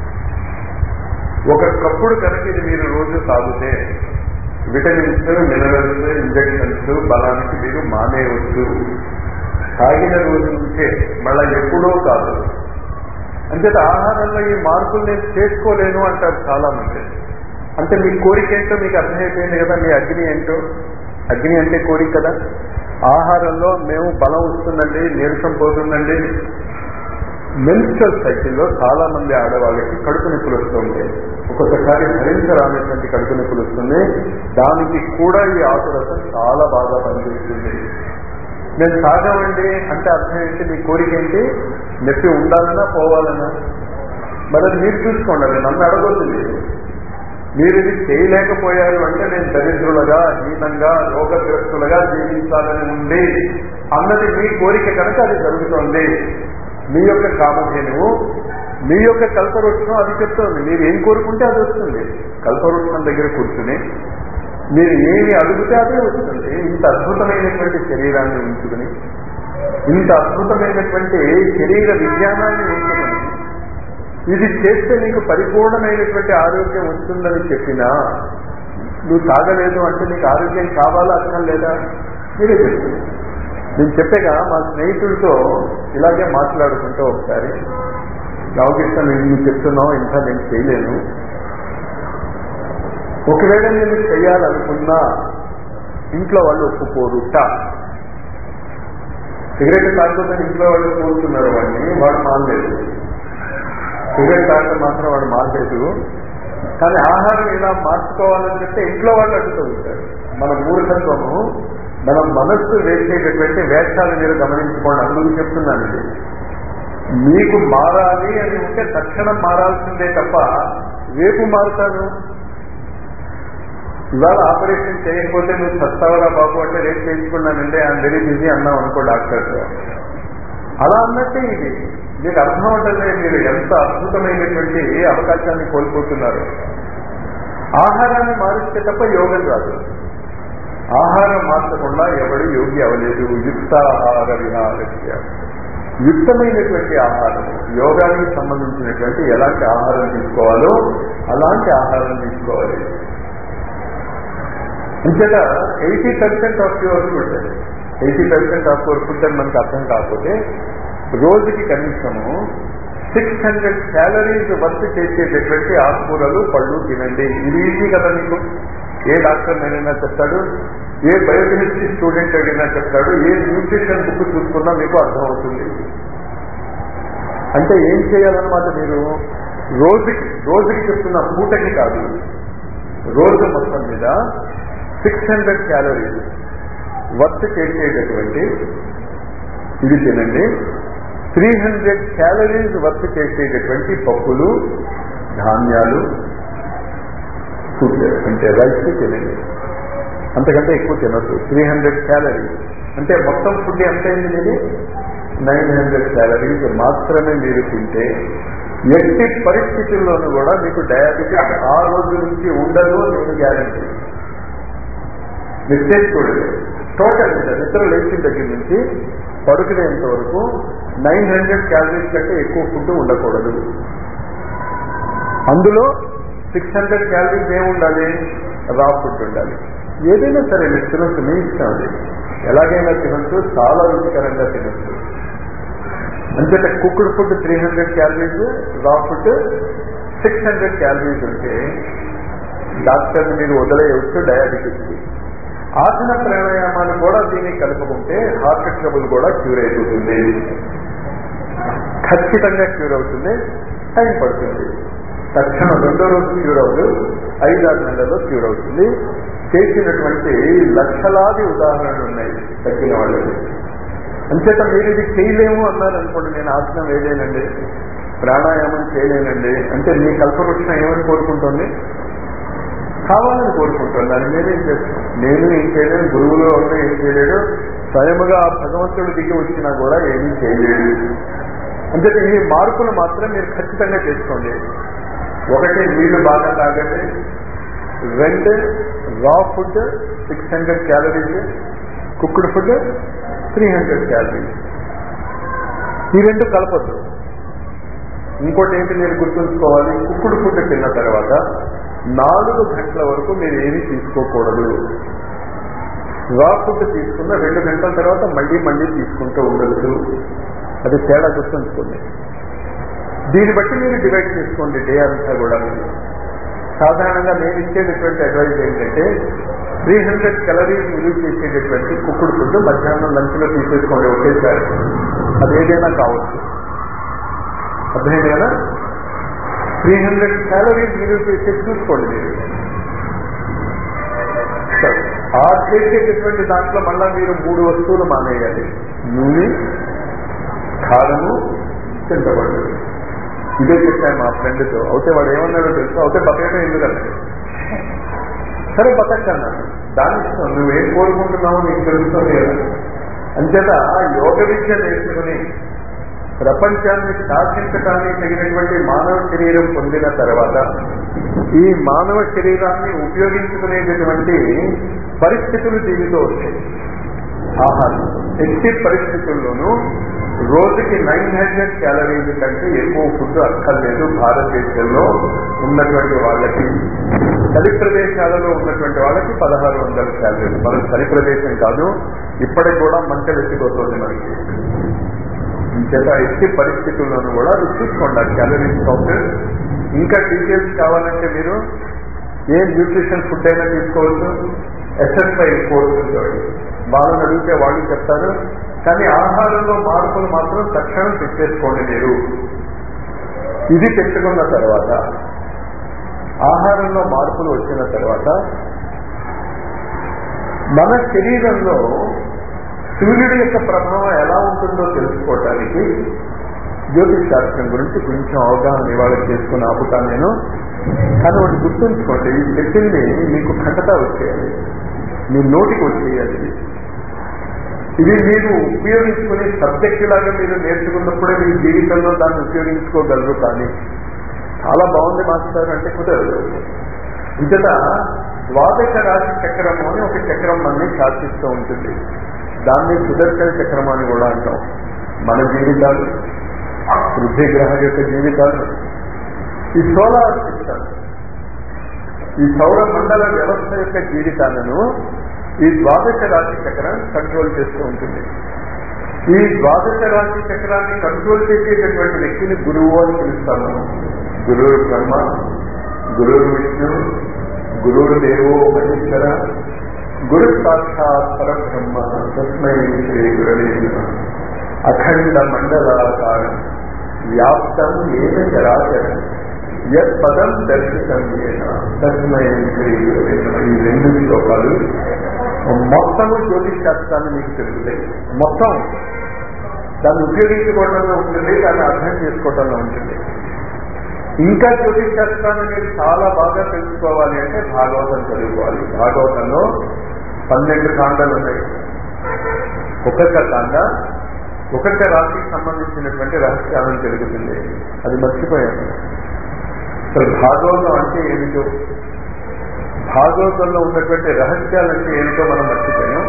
ఒక కప్పుడు కనుక ఇది మీరు రోజు తాగితే విటమిన్స్ మినరల్స్ ఇంజక్షన్స్ బలానికి మీరు మానేయవచ్చు తాగిన రోజు నుంచే మళ్ళా ఎప్పుడో కాదు అంచేత ఆహారంలో ఈ మార్పులు నేను చేసుకోలేను అంటారు చాలా మంది అంటే మీ కోరిక ఏంటో మీకు అర్థమైపోయింది కదా మీ అగ్ని ఏంటో అగ్ని అంటే కోరిక కదా ఆహారంలో మేము బలం వస్తుందండి నీరసం పోతుందండి మెన్స్ట్రల్ సైకిల్లో చాలా మంది ఆడవాళ్ళకి కడుపు నొప్పులు వస్తుంది ఒక్కొక్కసారి భరించరానటువంటి కడుపు నొప్పులు వస్తుంది దానికి కూడా ఈ ఆకురసం చాలా బాగా పనిచేస్తుంది నేను సాగమండి అంటే అర్థం ఏంటి మీ కోరిక ఏంటి నొప్పి ఉండాలన్నా పోవాలన్నా మరి అది మీరు చూసుకోండి అది నన్ను అడగొద్దు మీరు మీరు ఇది చేయలేకపోయారు అంటే నేను దరిద్రులుగా హీనంగా రోగగ్రస్తులుగా జీవించాలని ఉంది అన్నది మీ కోరిక కనుక అది జరుగుతోంది మీ యొక్క కామధేనువు మీ యొక్క కల్పవృక్షం అది చెప్తోంది మీరు ఏం కోరుకుంటే అది వస్తుంది కల్పవృక్షం దగ్గర కూర్చుని మీరు ఏమి అడిగితే అదే వస్తుంది ఇంత అద్భుతమైనటువంటి శరీరాన్ని ఉంచుకుని ఇంత అద్భుతమైనటువంటి శరీర విజ్ఞానాన్ని ఉంచుకుని ఇది చేస్తే నీకు పరిపూర్ణమైనటువంటి ఆరోగ్యం వస్తుందని చెప్పినా నువ్వు తాగలేదు అంటే నీకు ఆరోగ్యం కావాలా అర్థం లేదా మీరే చెప్తుంది నేను చెప్పాగా మా స్నేహితులతో ఇలాగే మాట్లాడుకుంటూ ఒకసారి రామకృష్ణ నేను నువ్వు చెప్తున్నావు ఇంకా నేను చేయలేను ఒకవేళ నేను చేయాలనుకున్నా ఇంట్లో వాళ్ళు ఒప్పుకోరుట సిగరెట్ తాగుతుంటే ఇంట్లో వాళ్ళు కోరుతున్నారు వాడిని వాడు మానలేదు సిగరెట్ తాగడం మాత్రం వాడు మానలేదు కానీ ఆహారం ఇలా మార్చుకోవాలని చెప్తే ఇంట్లో వాళ్ళు అడ్డుతుంటారు మన మూర్ఖత్వము మన మనస్సు వేసేటటువంటి వేషాలు మీరు గమనించుకోండి అందుకు చెప్తున్నాను ఇది మీకు మారాలి అని ఉంటే తక్షణం మారాల్సిందే తప్ప రేపు మారుతాను ఇవాళ ఆపరేషన్ చేయకపోతే నువ్వు చస్తావరా బాబు అంటే రేపు చేయించుకున్నానంటే ఐఎమ్ వెరీ బిజీ అన్నాం అనుకో డాక్టర్ అలా అన్నట్టే ఇది మీకు అర్థం ఉంటుంది మీరు ఎంత అద్భుతమైనటువంటి అవకాశాన్ని కోల్పోతున్నారు ఆహారాన్ని మారిస్తే తప్ప యోగం రాదు ఆహారం మార్చకుండా ఎవడు యోగి అవ్వలేదు యుక్తాహార విహారస్య యుక్తమైనటువంటి ఆహారం యోగానికి సంబంధించినటువంటి ఎలాంటి ఆహారం తీసుకోవాలో అలాంటి ఆహారం తీసుకోవాలి అంచేత eighty percent of your food eighty percent of your food అని మనకు అర్థం కాకపోతే రోజుకి కనీసము సిక్స్ హండ్రెడ్ క్యాలరీస్ వర్క్ చేసేటటువంటి ఆకుకూరలు పళ్ళు తినండి ఇది ఈజీ కదా మీకు ఏ డాక్టర్ నేనైనా చెప్తాడు ఏ బయోకెమిస్ట్రీ స్టూడెంట్ అడిగినా చెప్తాడు ఏ న్యూట్రిషన్ బుక్ చూసుకున్నా మీకు అర్థమవుతుంది అంటే ఏం చేయాలన్నమాట మీరు రోజుకి రోజుకి చెప్తున్న పూటకి కాదు రోజు మొత్తం మీద సిక్స్ హండ్రెడ్ క్యాలరీస్ వర్క్ చేసేటటువంటి ఇది తినండి త్రీ హండ్రెడ్ క్యాలరీస్ వర్క్ చేసేటటువంటి పప్పులు ధాన్యాలు ఫుడ్ అంటే రైస్ తినండి అంతకంటే ఎక్కువ తినద్దు త్రీ హండ్రెడ్ క్యాలరీస్ అంటే మొత్తం ఫుడ్ ఎంత అయింది మీది నైన్ హండ్రెడ్ క్యాలరీస్ మాత్రమే మీరు తింటే ఎట్టి పరిస్థితుల్లోనూ కూడా మీకు డయాబెటీస్ ఆ రోజు నుంచి ఉండదు నేను గ్యారంటీ మిస్టేక్ చూడండి టోటల్ మీద నిద్ర లేచిన దగ్గర నుంచి పడుకునేంత వరకు నైన్ హండ్రెడ్ క్యాలరీస్ కంటే ఎక్కువ ఫుడ్ ఉండకూడదు అందులో సిక్స్ హండ్రెడ్ క్యాలరీస్ ఏముండాలి రా ఫుడ్ ఉండాలి ఏదైనా సరే మీరు తినొచ్చు మీ ఇష్టం అది ఎలాగైనా తినొచ్చు చాలా రుచికరంగా తినొచ్చు అంచేత cooked food three hundred calories raw food six hundred calories ఉంటే డాక్టర్ని మీరు వదిలేయవచ్చు డయాబెటీస్కి ఆసన ప్రాణాయామాలు కూడా దీన్ని కలుపుకుంటే హార్ట్ ట్రబుల్ కూడా క్యూర్ అయిపోతుంది ఖచ్చితంగా క్యూర్ అవుతుంది టైం పడుతుంది తక్షణం రెండో రోజు క్యూర్ అవ్వదు ఐదారు నెలల్లో క్యూర్ అవుతుంది చేసినటువంటి లక్షలాది ఉదాహరణలు ఉన్నాయి తగ్గిన వాళ్ళకి అంచేత మీరు ఇది చేయలేము అన్నారు అనుకోండి నేను ఆసనం వేయలేనండి ప్రాణాయామం చేయలేనండి అంటే మీ కల్పవృక్షం ఏమని కోరుకుంటుంది కావాలని కోరుకుంటున్నాను నేనేం చేస్తాను నేను ఏం చేయలేను గురువులు ఎవరు ఏం చేయలేడు స్వయముగా ఆ భగవంతుడు దిగి వచ్చినా కూడా ఏమీ చేయలేడు అంటే ఈ మార్పులు మాత్రం మీరు ఖచ్చితంగా చేసుకోండి ఒకటి నీళ్లు బాగా తాగండి రెండు raw food six hundred calories cooked food three hundred calories ఈ రెండు కలపద్దు ఇంకోటి ఏంటి మీరు గుర్తుంచుకోవాలి కుక్కుడు ఫుడ్ తిన్న తర్వాత నాలుగు గంటల వరకు మీరు ఏమీ తీసుకోకూడదు రా ఫుడ్ తీసుకున్న రెండు గంటల తర్వాత మళ్ళీ మళ్ళీ తీసుకుంటూ ఉండదు అది తేడా గుర్తుంచుకోండి దీన్ని బట్టి మీరు డివైడ్ చేసుకోండి డే అంతా కూడా మీరు సాధారణంగా నేను ఇచ్చేటటువంటి అడ్వైజ్ ఏంటంటే త్రీ హండ్రెడ్ క్యాలరీస్ విలువ చేసేటటువంటి కుక్కుడు ఫుడ్ మధ్యాహ్నం లంచ్లో తీసేసుకోండి ఒకేసారి అది ఏదైనా కావచ్చు అర్థమైంది కదా త్రీ హండ్రెడ్ క్యాలరీస్ విలువ చేసే చూసుకోండి మీరు సరే. ఆ చేసేటటువంటి దాంట్లో మళ్ళా మీరు మూడు వస్తువులు మానేయాలి నూనె కారము చింతపండు ఇదే చెప్పాను మా ఫ్రెండ్తో అయితే వాడు ఏమన్నాడో తెలుసు అయితే బతకటం ఎందుకంటే సరే బతకన్నాను దాని ఇష్టం నువ్వేం కోరుకుంటున్నావో నీకు తెలుస్తుంది కదా అంచేత యోగ విద్య నేర్చుకుని ప్రపంచాన్ని శాసించడానికి తగినటువంటి మానవ శరీరం పొందిన తర్వాత ఈ మానవ శరీరాన్ని ఉపయోగించుకునేటటువంటి పరిస్థితులు దీనితో వచ్చాయి ఆహారం ఎట్టి పరిస్థితుల్లోనూ రోజుకి నైన్ హండ్రెడ్ క్యాలరీస్ కంటే ఎక్కువ ఫుడ్ అక్కర్లేదు భారతదేశంలో ఉన్నటువంటి వాళ్ళకి చలి ప్రదేశాలలో ఉన్నటువంటి వాళ్ళకి పదహారు వందల క్యాలరీలు మనం చలి ప్రదేశం కాదు ఇప్పటికి కూడా మంట వెతికొస్తుంది మనకి ఇంచేత ఎట్టి పరిస్థితుల్లోనూ కూడా అది చూసుకోండి ఆ క్యాలరీస్ కౌంట్ ఇంకా డీటెయిల్స్ కావాలంటే మీరు ఏ న్యూట్రిషన్ ఫుడ్ అయినా తీసుకోవచ్చు ఎస్ఎస్ఐ కోర్స్ ఉంటుంది వాళ్ళని అడిగితే వాళ్ళు చెప్తారు కానీ ఆహారంలో మార్పులు మాత్రం తక్షణం తెచ్చేసుకోండి మీరు ఇది తెచ్చుకున్న తర్వాత ఆహారంలో మార్పులు వచ్చిన తర్వాత మన శరీరంలో సూర్యుడి యొక్క ప్రభావం ఎలా ఉంటుందో తెలుసుకోవటానికి జ్యోతిష్ శాస్త్రం గురించి కొంచెం అవగాహన ఇవాళ చేసుకుని ఆపుతాను నేను కానీ ఒకటి గుర్తుంచుకోండి ఈ చెప్పింది మీకు ఖండతా వచ్చేయాలి మీ నోటికి వచ్చేయాలి ఇది మీరు ఉపయోగించుకునే సబ్జెక్ట్ లాగా మీరు నేర్చుకున్నప్పుడే మీ జీవితంలో దాన్ని ఉపయోగించుకోగలరు కానీ చాలా బాగుంది మాస్టర్ అంటే కుదరదు ఇంతట ద్వాదశ రాశి చక్రము అని ఒక చక్రం మనని శాసిస్తూ ఉంటుంది దాన్ని సుదర్శన చక్రం అని కూడా అంటాం మన జీవితాలు పృథ్వీ గ్రహం యొక్క జీవితాలు ఈ సోలార్ సిస్టమ్ ఈ సౌర మండల వ్యవస్థ యొక్క జీవితాలను ఈ ద్వాదశ రాశి చక్రం కంట్రోల్ చేస్తూ ఉంటుంది ఈ ద్వాదశ రాశి చక్రాన్ని కంట్రోల్ చేసేటటువంటి వ్యక్తిని గురువు అని పిలుస్తాము గురువు బ్రహ్మ గురువు విష్ణు గురువు దేవో మహేశ్వర గురు సాక్షాత్ పరబ్రహ్మ తస్మై శ్రీ గురవే నమః. అఖండ మండలాకారం వ్యాప్తం ఏన చరాచరం యత్ పదం దర్శితం ఏన తస్మై శ్రీ గురవే నమః. ఈ రెండు శ్లోకాలు మొత్తము జ్యోతిష్ శాస్త్రాన్ని మీకు తెలుగుతాయి మొత్తం దాన్ని ఉపయోగించుకోవడంలో ఉంటుంది దాన్ని అర్థం చేసుకోవడంలో ఉంటుంది ఇంకా జ్యోతిష్ శాస్త్రాన్ని మీరు చాలా బాగా తెలుసుకోవాలి అంటే భాగవతం చదువుకోవాలి భాగవతంలో పన్నెండు కాండాలు ఉన్నాయి ఒక్కొక్క కాండ ఒక్కొక్క రాశికి సంబంధించినటువంటి రహస్యాలను తెలుగుతుంది అది మర్చిపోయాను అసలు భాగవతం అంటే ఏమిటో భాగవతంలో ఉన్నటువంటి రహస్యాలంటే ఏమిటో మనం మర్చిపోయాం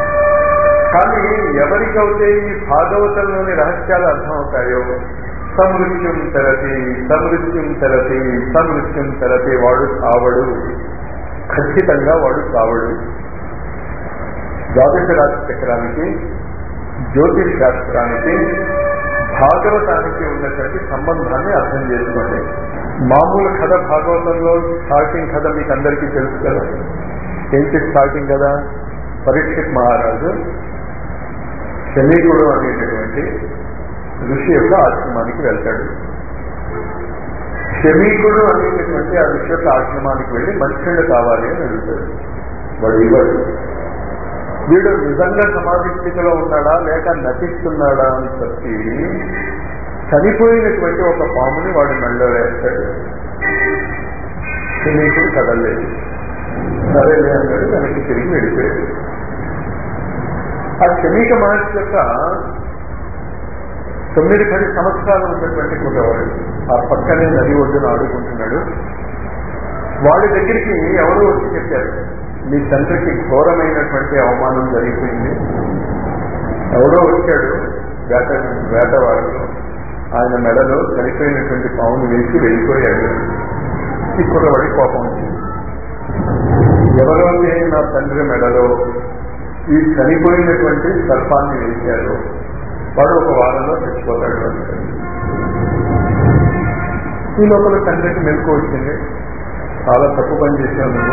కానీ ఎవరికైతే ఈ భాగవతంలోని రహస్యాలు అర్థమవుతాయో సమృత్యం తరతి సమృత్యం తరతి సమృత్యం తరతి వాడు కావడు ఖచ్చితంగా వాడు కావడు ద్వాదశ రాశి చక్రానికి జ్యోతిష్ శాస్త్రానికి భాగవతానికి ఉన్నటువంటి సంబంధాన్ని అర్థం చేసుకోండి మామూలు కథ భాగవతంలో స్టార్టింగ్ కథ మీకు అందరికీ తెలుసు కదా ఏంటి స్టార్టింగ్ కదా పరీక్షిత్ మహారాజు శమీకుడు అనేటటువంటి ఋషి యొక్క ఆశ్రమానికి వెళ్తాడు శమీకుడు అనేటటువంటి ఆ ఋషి యొక్క ఆశ్రమానికి వెళ్ళి మంచినీళ్ళు కావాలి అని అడుగుతాడు వాడు ఇవ్వడు వీడు నిజంగా సమాధి స్థితిలో ఉన్నాడా లేక నటిస్తున్నాడా అని చెప్పి చనిపోయినటువంటి ఒక పాముని వాడు మెళ్ళలో వేస్తాడు శమీకుడు కదలలేదు సరేలే అన్నాడు వెనక్కి తిరిగి వెళ్ళిపోయాడు ఆ శమీక మహర్షి యొక్క తొమ్మిది పది సంవత్సరాలు ఉన్నటువంటి కుటవాడు ఆ పక్కనే నది ఒడ్డున ఆడుకుంటున్నాడు వాడి దగ్గరికి ఎవరో వచ్చి చెప్పారు మీ తండ్రికి ఘోరమైనటువంటి అవమానం జరిగిపోయింది ఎవరో వచ్చాడు వేట వేటవాడు ఆయన మెడలో చనిపోయినటువంటి పావును వేసి వెళ్ళిపోయాడు ఈ కుర్రవాడి కోపం వచ్చింది ఎవరైతే నా తండ్రి మెడలో ఈ చనిపోయినటువంటి సర్పాన్ని వేశారు వాడు ఒక వారంలో చచ్చిపోతాడు అంటాడు ఈ లోపల తండ్రికి మెలకు వచ్చింది చాలా తప్పు పని చేశాను నేను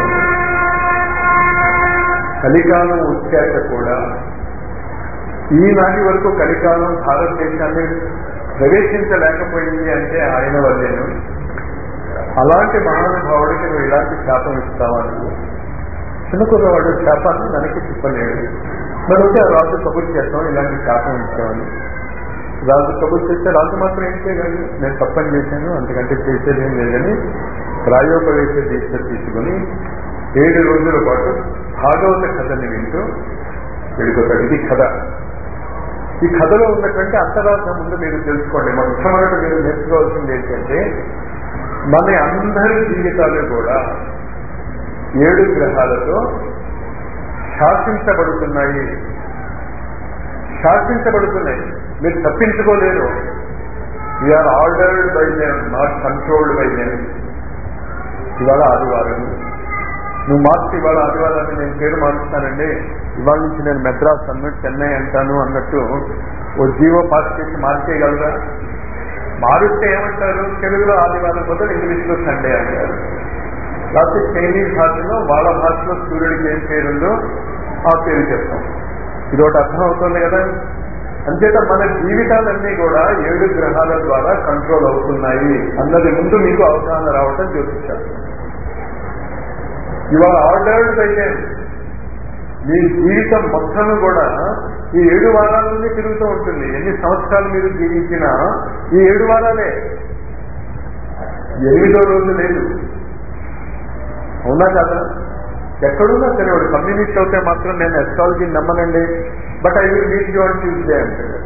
కలికాలం వచ్చాక కూడా ఈనాటి వరకు కలికాలం భారతదేశాన్ని ప్రవేశించలేకపోయింది అంటే ఆయన వల్లేను అలాంటి మహానుభావుడికి నువ్వు ఇలాంటి శాపం ఇస్తావా నువ్వు చిన్న కుర్రవాడు శాపాన్ని వెనక్కి తిప్పలేడు మరి వచ్చి ఆ రాజు కబుర్ చేస్తాం ఇలాంటి శాపం ఇస్తామని రాజు కబుర్ చేస్తే రాజు మాత్రం ఏం చేయగలడు నేను తప్పని చేశాను అంతకంటే చేసేది ఏం లేదని ప్రాయోపవేశ దీక్ష తీసుకుని ఏడు రోజుల పాటు భాగవత కథని వింటూ వీడికొక ఇది కథ ఈ కథలో ఉన్నటువంటి అంతరార్థం ముందు మీరు తెలుసుకోండి మొట్టమొదటి మీరు నేర్చుకోవాల్సింది ఏంటంటే మన అందరి జీవితాలు కూడా ఏడు గ్రహాలతో శాసించబడుతున్నాయి శాసించబడుతున్నాయి మీరు తప్పించుకోలేరు we are ordered by them not controlled by them ఇవాళ ఆదివారం నువ్వు మార్చి ఇవాళ ఆదివారాన్ని నేను పేరు మారుస్తానండి ఇవాళ నుంచి నేను మెద్రాస్ అన్నట్టు చెన్నై అంటాను అన్నట్టు ఓ జీవో పాస్ చేసి మార్చేయగలరా మారుస్తే ఏమంటారు తెలుగులో ఆదివారం బదులు ఇంగ్లీష్లో సండే అంటారు లేకపోతే చైనీస్ భాషలో వాళ్ళ భాషలో సూర్యుడికి ఏం పేరుందో ఆ పేరు చెప్తాం ఇది ఒకటి అర్థం అవుతుంది కదా అంచేత మన జీవితాలన్నీ కూడా ఏడు గ్రహాల ద్వారా కంట్రోల్ అవుతున్నాయి అన్నది ముందు మీకు అవగాహన రావటం జ్యోతిషాలు ఇవాళ ఆర్డర్డ్ అయితే మీ జీవితం మొత్తం కూడా ఈ ఏడు వారాల నుండి తిరుగుతూ ఉంటుంది ఎన్ని సంవత్సరాలు మీరు జీవించినా ఈ ఏడు వారాలే ఎనిమిదో రోజు లేదు అవునా కదా ఎక్కడున్నా సరే వాడు కమ్యూనిస్ట్ అవుతే మాత్రం నేను ఎస్ట్రాలజీ నమ్మనండి but I will meet you on Tuesday అంటాడు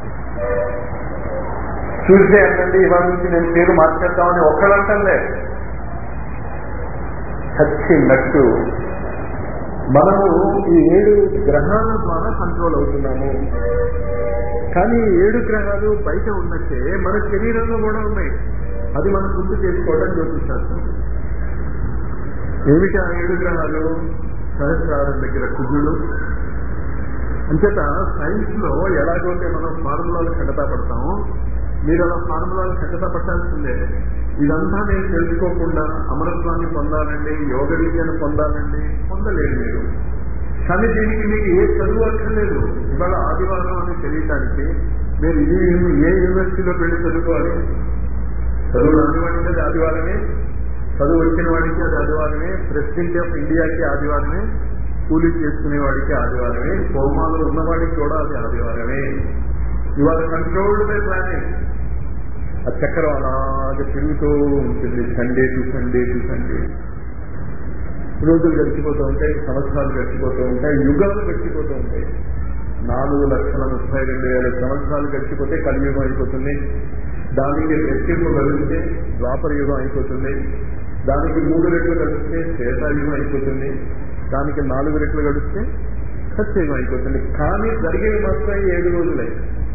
ట్యూస్డే అనండి ఇవాళ నుంచి నేను పేరు మార్చేద్దామని ఒక్కడంటే చచ్చినట్టు మనము ఈ ఏడు గ్రహాల ద్వారా కంట్రోల్ అవుతున్నాము కానీ ఈ ఏడు గ్రహాలు బయట ఉన్నట్టే మన శరీరంలో కూడా ఉన్నాయి అది మనం గుర్తు చేసుకోవడం జ్యోతిశాస్త్రం ఏమిటి ఆ ఏడు గ్రహాలు సహస్రారం దగ్గర కుజుడు అంచేత సైన్స్ లో ఎలాగైతే మనం ఫార్ములాలు ఖండతా పడతామో మీరు అలా ఫార్ములాలు ఖండతా పట్టాల్సిందే ఇదంతా నేను తెలుసుకోకుండా అమరత్వాన్ని పొందాలండి యోగ విద్యను పొందాలండి పొందలేదు మీరు కానీ దీనికి మీకు ఏ చదువు అక్కర్లేదు ఇవాళ ఆదివారం అని తెలియటానికి మీరు ఇది ఏ యూనివర్సిటీలోకి వెళ్ళి చదువుకోవాలి చదువు రానివాడికి అది ఆదివారమే చదువు వచ్చిన వాడికి అది ఆదివారమే ప్రెసిడెంట్ ఆఫ్ ఇండియాకి ఆదివారమే కూలీ చేసుకునే వాడికి ఆదివారమే హోమాలు ఉన్నవాడికి కూడా అది ఆదివారమే ఇవాళ కంట్రోల్డ్ బై ప్లానింగ్ ఆ చక్రం అలాగే తిరుగుతూ ఉంటుంది Sunday to Sunday to Sunday రోజులు గడిచిపోతూ ఉంటాయి సంవత్సరాలు గడిచిపోతూ ఉంటాయి యుగాలు గడిచిపోతూ ఉంటాయి నాలుగు లక్షల ముప్పై రెండు వేల సంవత్సరాలు గడిచిపోతే కలియుగం అయిపోతుంది దానికి రెట్టింపు కలిగితే ద్వాపర యుగం అయిపోతుంది దానికి మూడు రెట్లు కలిస్తే శ్వేతాయుగం అయిపోతుంది దానికి నాలుగు రెట్లు గడిస్తే సత్యయుగం అయిపోతుంది కానీ జరిగేది మాత్రం ఏడు రోజులై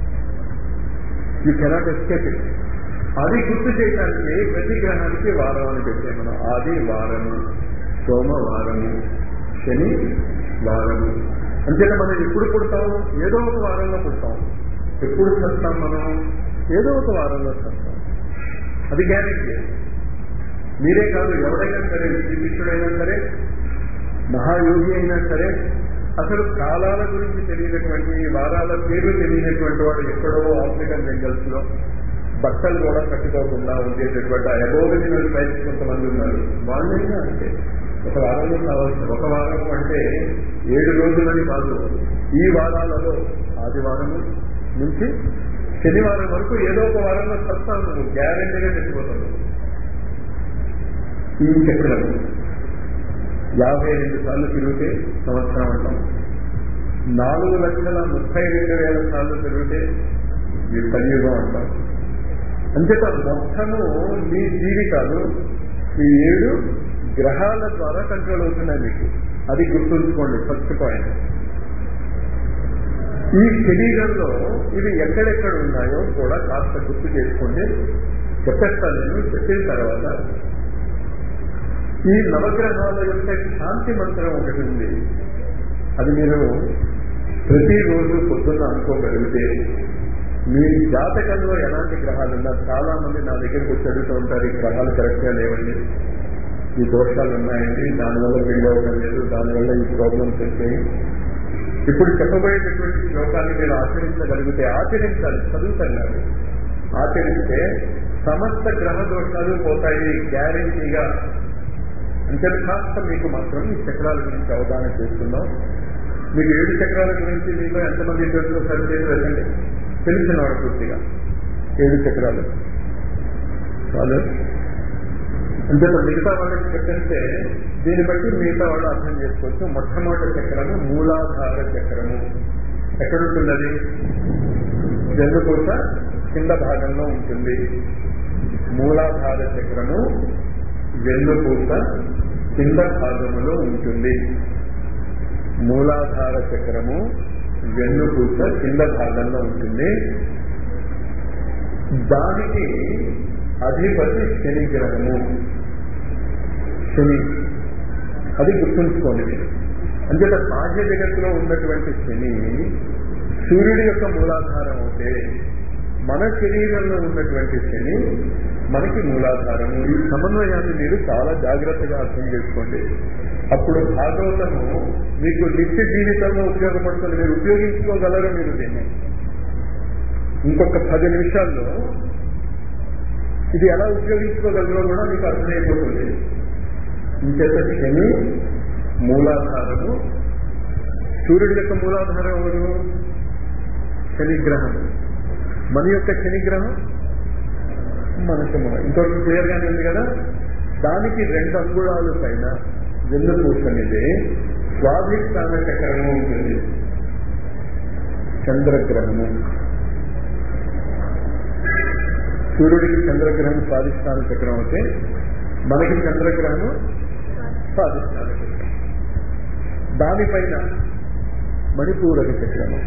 యూ కెనాట్ ఎస్కేప్ ఇట్ అది గుర్తు చేయడానికి ప్రతి గ్రహానికి వారం అని పెట్టాం మనం ఆది వారము సోమవారము శని వారము అంతేనా మనం ఎప్పుడు పుడతాం ఏదో ఒక వారంలో పుడతాం ఎప్పుడు చస్తాం మనం ఏదో ఒక వారంలో చస్తాం అది గ్యారెంటీ మీరే కాదు ఎవడైనా సరే శ్రీకృష్ణుడైనా సరే మహాయోగి అయినా సరే అసలు కాలాల గురించి తెలియనటువంటి వారాల పేర్లు తెలియనటువంటి వాడు ఎక్కడో ఆఫ్రికన్ జంగల్స్ లో బట్టలు కూడా కట్టుకోకుండా ఉండేటటువంటి అబోరిజినల్ ట్రైబ్స్ కొంతమంది ఉన్నారు వాళ్ళైనా అంటే ఒక వారంలో కావాల్సిన ఒక వారం అంటే ఏడు రోజులని కాదు ఈ వారాలలో ఆదివారము నుంచి శనివారం వరకు ఏదో ఒక వారంలో చస్తాను నువ్వు గ్యారెంటీగా చచ్చిపోతావు ఈ చక్రం యాభై రెండు సార్లు తిరిగితే సంవత్సరం అంటాం నాలుగు లక్షల ముప్పై రెండు వేల సార్లు తిరిగితే ఈ కలియుగం అంటాం అంచేత మొత్తము మీ జీవితాలు ఈ ఏడు గ్రహాల ద్వారా కంట్రోల్ అవుతున్నాయి మీకు అది గుర్తుంచుకోండి ఫస్ట్ పాయింట్ ఈ శరీరంలో ఇవి ఎక్కడెక్కడ ఉన్నాయో కూడా కాస్త గుర్తు చేసుకోండి చెప్పేస్తాను నేను చెప్పిన తర్వాత ఈ నవగ్రహాల యొక్క శాంతి మంత్రం ఒకటి ఉంది అది మీరు ప్రతిరోజు పొద్దున్న అనుకోగలిగితే మీ జాతకంలో ఎలాంటి గ్రహాలు ఉన్నా చాలా మంది నా దగ్గరికి వచ్చి అడుగుతూ ఉంటారు ఈ గ్రహాలు కరెక్ట్ గా లేవండి ఈ దోషాలు ఉన్నాయండి దానివల్ల పెళ్లి అవ్వడం లేదు దానివల్ల ఈ ప్రాబ్లమ్స్ వచ్చాయి ఇప్పుడు చెప్పబోయేటటువంటి శ్లోకాన్ని మీరు ఆచరించగలిగితే ఆచరించాలి చదువుతున్నారు ఆచరిస్తే సమస్త గ్రహ దోషాలు పోతాయి గ్యారంటీగా అంటే కాస్త మీకు మాత్రం ఈ చక్రాల గురించి అవగాహన చేస్తున్నాం మీకు ఏడు చక్రాల గురించి మీలో ఎంతమంది తెలుసు సరి చేసి వెళ్ళండి తెలిసిన వాడు పూర్తిగా ఏడు చక్రాలు వాళ్ళు అంటే మిగతా వాళ్ళకి చెప్పంటే దీన్ని బట్టి మిగతా వాళ్ళు అర్థం చేసుకోవచ్చు మొట్టమొదటి చక్రము మూలాధార చక్రము ఎక్కడుంటుంది అది జన్నుపూస కింద భాగంలో ఉంటుంది మూలాధార చక్రము వెన్నుపూస కింద భాగములో ఉంటుంది మూలాధార చక్రము వెన్నుపూస కింద భాగంలో ఉంటుంది దానికి అధిపతి శని గ్రహము శని అది గుర్తుంచుకోండి మీరు అంచేత బాహ్య జగత్తులో ఉన్నటువంటి శని సూర్యుడి యొక్క మూలాధారం అవుతే మన శరీరంలో ఉన్నటువంటి శని మనకి మూలాధారము ఈ సమన్వయాన్ని మీరు చాలా జాగ్రత్తగా అర్థం చేసుకోండి అప్పుడు భాగవతము మీకు నిత్య జీవితంలో ఉపయోగపడుతుంది మీరు ఉపయోగించుకోగలరు మీరు దీన్ని ఇంకొక పది నిమిషాల్లో ఇది ఎలా ఉపయోగించుకోగలరో కూడా మీకు అర్థమైపోతుంది ఇంచేత శని మూలాధారము సూర్యుడి యొక్క మూలాధారం ఎవరు శనిగ్రహం మన యొక్క శనిగ్రహం మనసు మూల ఇంకొకటి క్లియర్ గానే ఉంది కదా దానికి రెండు అంగుళాలు పైన వెన్నుపూసనిది స్వాధిష్టాన చక్రము ఉంటుంది చంద్రగ్రహము సూర్యుడికి చంద్రగ్రహం స్వాధిష్టాన చక్రం అయితే మనకి చంద్రగ్రహము స్వాధిష్టాన చక్రం దానిపైన మణిపూరక చక్రము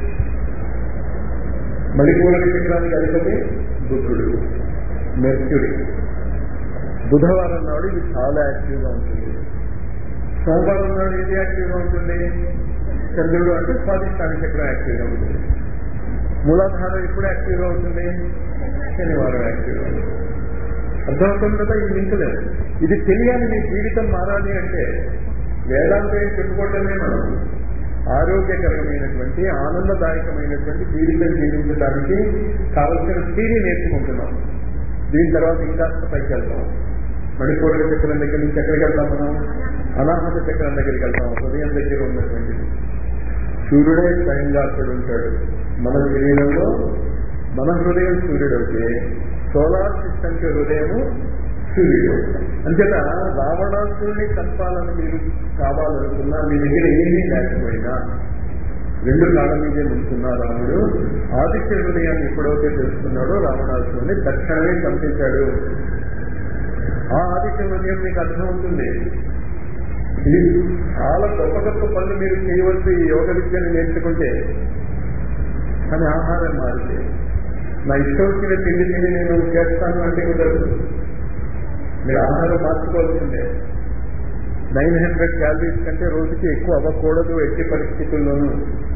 మణిపూరక చక్రానికి అధిపతి బుద్ధుడు మెర్క్యూరి బుధవారం నాడు ఇది చాలా యాక్టివ్గా ఉంటుంది సోమవారం నాడు ఇది యాక్టివ్గా ఉంటుంది చంద్రుడు అంటే స్వాధిష్టాన చక్రం యాక్టివ్గా ఉంటుంది మూలాధారం ఎప్పుడు యాక్టివ్గా ఉంటుంది శనివారం యాక్టివ్గా ఉంటుంది అర్థమవుతుంది కదా ఇది లింక్ లేదు ఇది తెలియాలి మీ జీవితం మారాలి అంటే వేదాంతం ఏం చెప్పుకోవటమే మనం ఆరోగ్యకరమైనటువంటి ఆనందదాయకమైనటువంటి జీవితం జీవించడానికి కావలసిన స్థితి నేర్చుకుంటున్నాం దీని తర్వాత ఇంకా పైకి వెళ్తాం మణిపూర్ణ చక్రం దగ్గర నుంచి ఎక్కడికి వెళ్తాం మనం అనాహత చక్రం దగ్గరికి వెళ్తాం హృదయం దగ్గర ఉన్నటువంటిది సూర్యుడే స్వయంగా అక్కడ ఉంటాడు మన శరీరంలో మన హృదయం సూర్యుడు అయితే సోలార్ సిస్టమ్ కి హృదయము సూర్యుడు అంచేత రావణాసురుని చంపాలని మీరు కావాలనుకున్నా మీ దగ్గర ఏమీ లేకపోయినా రెండు కాళ్ళ మీదే నిల్చున్న రాముడు ఆదిత్య హృదయాన్ని ఎప్పుడైతే తెలుసుకున్నాడో రావణాసురుని తక్షణమే చంపించాడు ఆ ఆదిత్య హృదయం మీకు అర్థమవుతుంది ఇది చాలా గొప్ప గొప్ప పనులు మీరు చేయవలసి ఈ యోగ విద్యను నేర్చుకుంటే కానీ ఆహారం మారితే నా ఇష్టం వచ్చిన తిండి తిని నేను చేస్తాను అంటే కుదరదు మీరు ఆహారం మార్చుకోవాల్సిందే నైన్ హండ్రెడ్ క్యాలరీస్ కంటే రోజుకి ఎక్కువ అవ్వకూడదు ఎట్టి పరిస్థితుల్లోనూ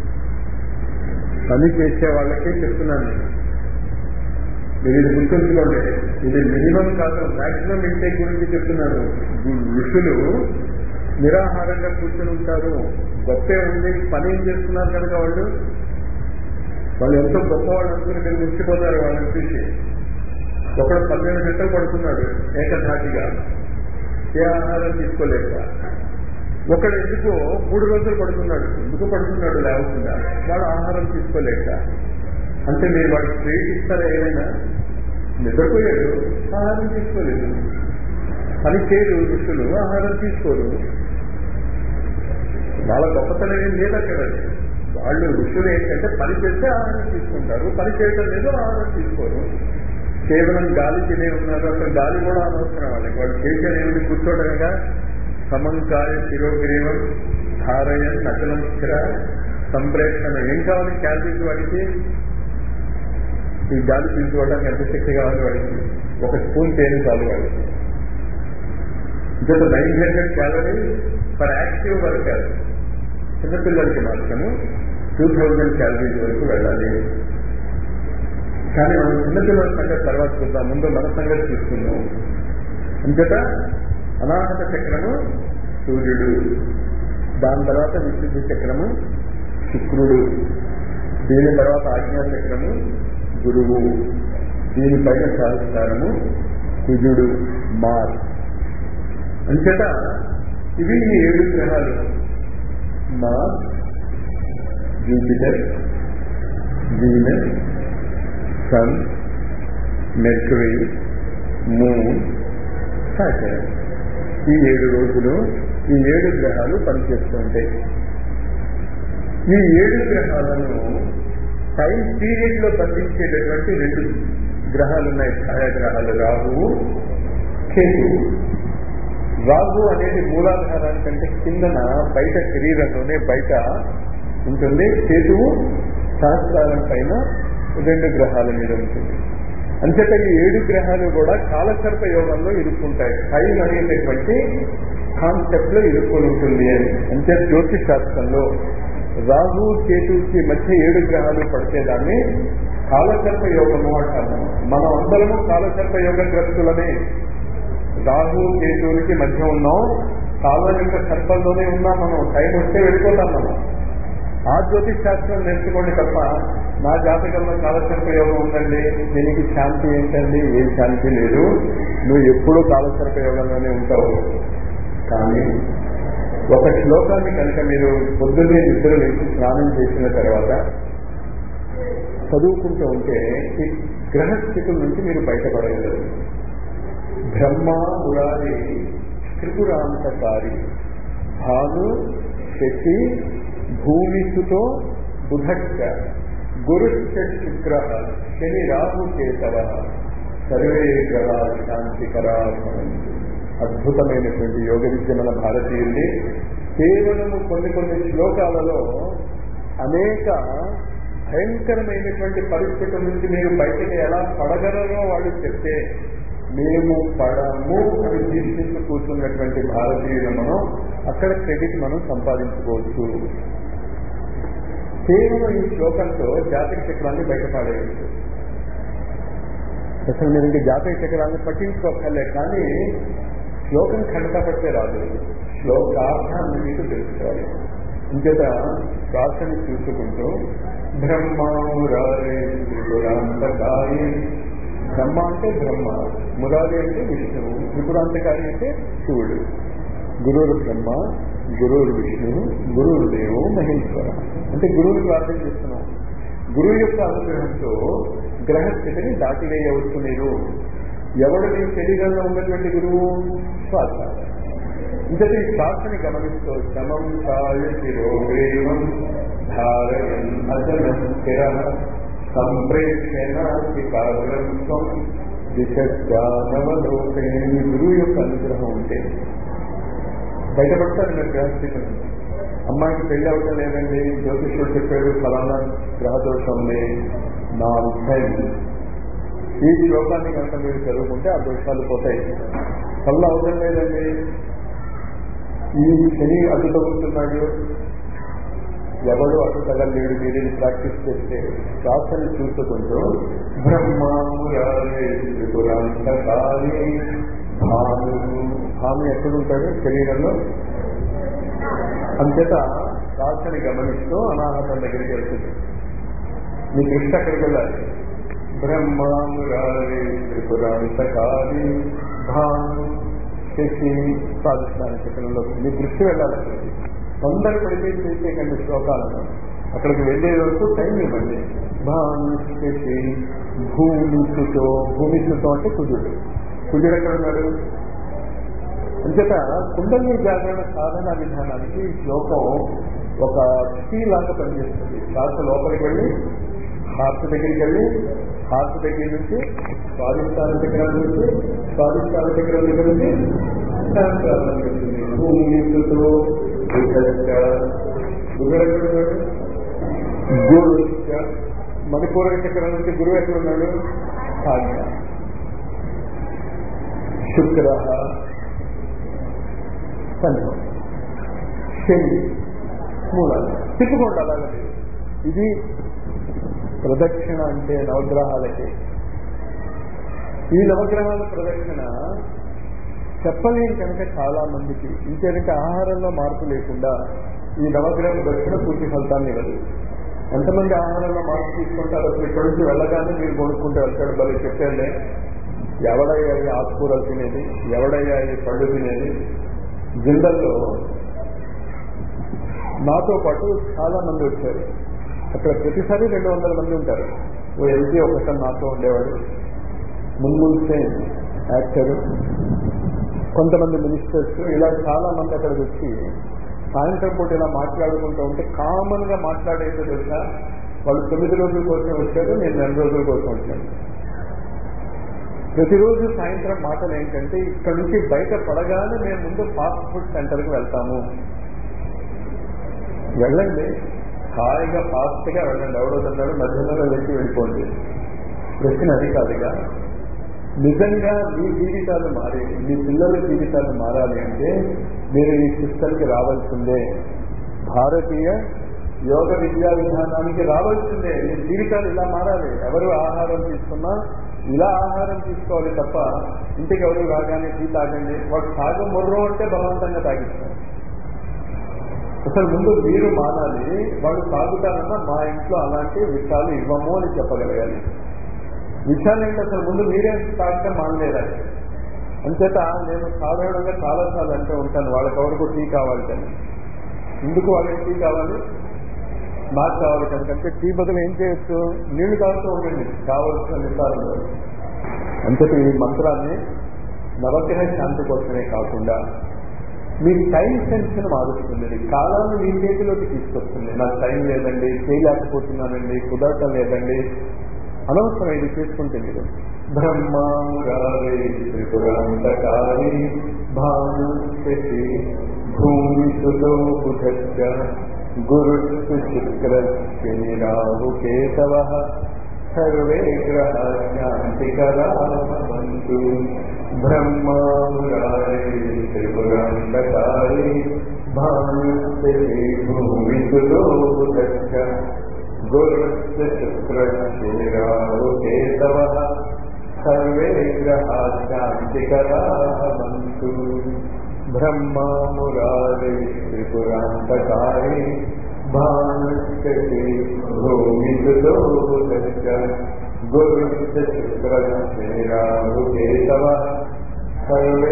పని చేసే వాళ్ళకే చెప్తున్నాను నేను మీరు ఇది గుర్తుంచుకోండి ఇది మినిమం కాదు మాక్సిమం ఇంటేక్ గురించి చెప్తున్నాను ఋషులు నిరాహారంగా కూర్చొని ఉంటారు గొప్పే ఉంది పని ఏం చేస్తున్నారు కనుక వాళ్ళు వాళ్ళు ఎంతో గొప్పవాళ్ళు అనుకుని మీరు ముచ్చిపోతారు వాళ్ళని చూసి ఒకడు పన్నెండు గంటలు పడుతున్నాడు ఏకధాటిగా ఏ ఆహారం తీసుకోలేక ఒకడు ఎందుకో మూడు రోజులు పడుతున్నాడు ఎందుకు పడుతున్నాడు లేకుండా వాడు ఆహారం తీసుకోలేక అంటే మీరు వాడికి స్ట్రీట్ ఇస్తారా ఏమైనా నిద్రపోయాడు ఆహారం తీసుకోలేదు పని చేయరు ఋషులు ఆహారం తీసుకోరు వాళ్ళ గొప్పతనం ఏం లేదు అక్కడ వాళ్ళు ఋషులు ఏంటంటే పని చేస్తే ఆహారం తీసుకుంటారు పని చేయటం లేదు ఆహారం తీసుకోరు కేవలం గాలి తినే ఉన్నారు అసలు గాలి కూడా అనవసరం వాళ్ళకి వాళ్ళు చేసేది ఏమిటి కూర్చోవడంగా సమంకాయ శిరోగ్రీవం ధారయ నకలం స్థిర సంప్రేక్షణ ఏం కావాలి క్యాలరీస్ వాడికి ఈ గాలి తీసుకోవడానికి ఎంత శక్తి కావాలి వాడికి ఒక స్పూన్ తేనె చాలు వాడికి just nine hundred calorie per active worker చిన్నపిల్లలకి మాత్రము టూ థౌజండ్ క్యాలరీస్ వరకు వెళ్ళాలి కానీ మనం చిన్నపిల్లల సంగతి తర్వాత చూద్దాం ముందు మన సంగతి చూస్తున్నాం అంతట అనాహత చక్రము సూర్యుడు దాని తర్వాత విశుద్ధి చక్రము శుక్రుడు దీని తర్వాత ఆజ్ఞా చక్రము గురువు దీనిపైన సహస్కారము కుజుడు మార్స్ అంతట ఇవి ఈ ఏడు గ్రహాలు Mars Jupiter Venus Sun Mercury Moon Saturn ఈ ఏడు రోజులు ఈ ఏడు గ్రహాలు పనిచేస్తూ ఉంటాయి ఈ ఏడు గ్రహాలను టైం పీరియడ్ లో బంధించేటటువంటి రెండు గ్రహాలు ఉన్నాయి ఛాయాగ్రహాలు రాహువు కేతువు రాహు అనేది మూలాధారానికంటే కిందన బయట శరీరంలోనే బయట ఉంటుంది కేతువు సహస్రారం పైన రెండు గ్రహాల మీద ఉంటుంది అంతేత ఈ ఏడు గ్రహాలు కూడా కాలసర్ప యోగంలో ఇరుక్కుంటాయి టైం అనేటటువంటి కాన్సెప్ట్ లో ఇరుక్కొని ఉంటుంది అని అంటే జ్యోతిష్ శాస్త్రంలో రాహు కేతుకి మధ్య ఏడు గ్రహాలు పడితే దాన్ని కాలసర్ప యోగము అంటాము మనం అందరము కాలసర్ప యోగ గ్రస్తులనే రాహు కేతువులకి మధ్య ఉన్నాం కాలం యొక్క సర్పంలోనే ఉన్నాం మనం టైం వస్తే వెళ్ళిపోతాం మనం ఆ జ్యోతిష్ శాస్త్రం నేర్చుకోండి తప్ప నా జాతకంలో కాలసర్ప యోగం ఉందండి దీనికి శాంతి ఏంటండి ఏం శాంతి లేదు నువ్వు ఎప్పుడూ కాలసర్ప యోగంలోనే ఉంటావు కానీ ఒక శ్లోకాన్ని కనుక మీరు పొద్దున్నే నిద్ర లేచి స్నానం చేసిన తర్వాత చదువుకుంటూ ఉంటే ఈ గ్రహస్థితుల నుంచి మీరు బయటపడగలరు బ్రహ్మ మురారి త్రిపురాంతకారి భాను శశి భూమిసుతో బుధశ్చ గురుశ్చ శుక్ర శని రాహు కేతవ సర్వే గ్రహ శాంతికరా భవంతు అద్భుతమైనటువంటి యోగ విద్య మన భారతీయుల్ని కేవలము కొన్ని కొన్ని శ్లోకాలలో అనేక భయంకరమైనటువంటి పరిస్థితుల నుంచి మీరు బయటకు ఎలా పడగలరో వాళ్ళు చెప్తే మేము పడము అని తీర్చిస్తూ కూర్చున్నటువంటి భారతీయులు మనం అక్కడ క్రెడిట్ మనం సంపాదించుకోవచ్చు కేవలం ఈ శ్లోకంతో జాతక చక్రాన్ని బయటపడేయచ్చు అసలు మీరు ఇంక జాతక చక్రాన్ని పట్టించుకోకర్లే కానీ శ్లోకం ఖండత పడితే రాదు శ్లోకార్థాన్ని మీకు తెలుసుకోవాలి ఇంకేత ప్రార్థన చూసుకుంటూ బ్రహ్మామురారే త్రిపురాంతకారి బ్రహ్మ అంటే బ్రహ్మ మురారి అంటే విష్ణువు త్రిపురాంతకారి అంటే శివుడు గురువురు బ్రహ్మ గురువురు విష్ణువు గురువురు దేవు మహేశ్వర అంటే గురువుని ప్రార్థన చేస్తున్నాం గురువు యొక్క అనుగ్రహంతో గ్రహస్థితిని దాటివేయవచ్చు మీరు ఎవడు మీ శరీరంలో ఉన్నటువంటి గురువు శ్వాస ఇంతటి ఈ శ్వాసని గమనిస్తూ శమం సాయ శిరోగ్రీవం ధారయన్ అజన స్థిర సంప్రేక్షణాధికారం దిశానవలోకే గురువు యొక్క అనుగ్రహం ఉంటే బయటపడతారు మీరు గ్రహస్థితి నుంచి అమ్మాయికి పెళ్లి అవటం లేదండి జ్యోతిష్యుడు చెప్పాడు ఫలానా గ్రహదోషం ఉంది నా అభిప్రాయం ఈ శ్లోకాన్ని కనుక మీరు చదువుకుంటే ఆ దోషాలు పోతాయి కళ్ళు అవసరం లేదండి ఈ శని అటు తగ్గుతున్నాడు ఎవడు అటు తగలేడు మీరు ఇది ప్రాక్టీస్ చేస్తే శ్వాసని చూసుకుంటూ బ్రహ్మామురాలే త్రిపురాంతకాలి భాను భాను ఎక్కడుంటాడు శరీరంలో అంతేత శ్వాసని గమనిస్తూ అనాహతం దగ్గరికి వెళ్తుంది మీ దృష్టి అక్కడికి వెళ్ళాలి బ్రహ్మామురారి త్రిపురాంతకారి భాను శశి స్వాదిష్టాన చక్రంలో మీ దృష్టి వెళ్ళాలి అక్కడికి తొందర పడితే చేసేకండి శ్లోకాలను అక్కడికి వెళ్ళే వరకు టైం ఇవ్వండి భాను శశి భూమిసుతో భూమిసుతో అంటే కుజుడు కుజుడు ఎక్కడ ఉన్నాడు అంచేత కుండలి జాగరణ సాధన విధానానికి ఈ శ్లోకం ఒక కీ లాగా పనిచేస్తుంది శ్వాస లోపలికి వెళ్ళి హార్ట్ దగ్గరికి వెళ్ళి హార్ట్ దగ్గర నుంచి స్వాదిష్టాన చక్రాల నుంచి స్వాదిష్టాన చక్రం దగ్గర నుంచి సహస్రాలను వెళ్తుంది భూమితో గురు మణిపూరక చక్రం నుంచి గురువు ఎక్కడ ఉన్నాడు ఆజ్ఞ శుక్ర సంఘం శని మూలాలు తిప్పుకోండి అలాగే ఇది ప్రదక్షిణ అంటే నవగ్రహాలకి ఈ నవగ్రహాల ప్రదక్షిణ చెప్పలేం కనుక చాలా మందికి ఇంకేంటంటే ఆహారంలో మార్పు లేకుండా ఈ నవగ్రహం దక్షిణ పూర్తి ఫలితాన్ని ఇవ్వదు ఎంతమంది ఆహారంలో మార్పు తీసుకుంటారు అసలు ఇక్కడి నుంచి వెళ్ళగానే మీరు కొనుక్కుంటూ వెళ్తాడు బలి చెప్పండి ఎవడయ్యా ఈ ఆకుకూరలు తినేది ఎవడయ్యా ఈ పళ్ళు తినేది జిందల్లో నాతో పాటు చాలా మంది వచ్చారు అక్కడ ప్రతిసారి రెండు వందల మంది ఉంటారు ఓ ఎంపీ ఒకసారి నాతో ఉండేవాడు మున్మున్ సేన్ యాక్టర్ కొంతమంది మినిస్టర్స్ ఇలా చాలా మంది అక్కడికి వచ్చి సాయంత్రం పూట ఇలా మాట్లాడుకుంటూ ఉంటే కామన్ గా మాట్లాడేది తెలుసా వాళ్ళు తొమ్మిది రోజుల కోసం వచ్చారు నేను రెండు రోజుల కోసం వచ్చాను ప్రతిరోజు సాయంత్రం మాటలు ఏంటంటే ఇక్కడ నుంచి బయట పడగానే మేము ముందు ఫాస్ట్ ఫుడ్ సెంటర్కి వెళ్తాము వెళ్ళండి హాయిగా ఫాస్ట్ గా వెళ్ళండి ఎవడవుతున్నాడు మధ్యలో వెళ్ళి వెళ్ళిపోండి ప్రశ్న అది కాదుగా నిజంగా మీ జీవితాలు మారి మీ పిల్లల జీవితాలు మారాలి అంటే మీరు ఈ సిస్టమ్కి రావాల్సిందే భారతీయ యోగ విద్యా విధానానికి రావాల్సిందే మీ జీవితాలు ఇలా మారాలి ఎవరు ఆహారం తీసుకున్నా ఇలా ఆహారం తీసుకోవాలి తప్ప ఇంటికి ఎవరు రాగానే టీ తాగండి వాడు తాగం మొర్రో అంటే బలవంతంగా తాగిస్తారు అసలు ముందు మీరు మానాలి వాడు తాగుతారన్నా మా ఇంట్లో అలాంటి విషయాలు ఇవ్వము అని చెప్పగలగాలి విషయాలు ఏంటి అసలు ముందు మీరే తాగితే మానలేదా అంచేత నేను సాధారణంగా చాలాసార్లు అంటూ ఉంటాను వాళ్ళకి ఎవరికి టీ కావాలి కానీ ఎందుకు వాళ్ళకి టీ కావాలి నాకు కావాలి కనుకంటే టీ బదులు ఏం చేయొచ్చు నీళ్లు తాగుతూ ఉండండి కావలసిన నిసారంలో అంతటి ఈ మంత్రాన్ని నవగ్రహ శాంతి కోసమే కాకుండా మీ టైం సెన్స్ ను మారుస్తుంది కాలాన్ని మీ చేతిలోకి తీసుకొస్తుంది నాకు టైం లేదండి చేయలేకపోతున్నానండి కుదరటం లేదండి అనవసరం ఇది చేసుకుంటే మీరు బ్రహ్మామురారి త్రిపురాంతకారి భాను శశి భూమి సుతో బుధశ్చ గురుస్తు శుక్ర శ్రీరాహు కేశవ సర్వే గ్రహాంతికరామంతు బ్రహ్మామురారి త్రిపురాంతకారి భాను శశి భూమి సుతో బుధశ్చ గురుశ్చ శుక్ర శ్రీరాహు కేశవ సర్వే గ్రహాశాంతికరామంతు బ్రహ్మా మురారి త్రిపురాంతకారి భానుష్కటి భూమిసుతో గురుశ్చ శుక్ర శ్రీరాహు కేశవ సర్వే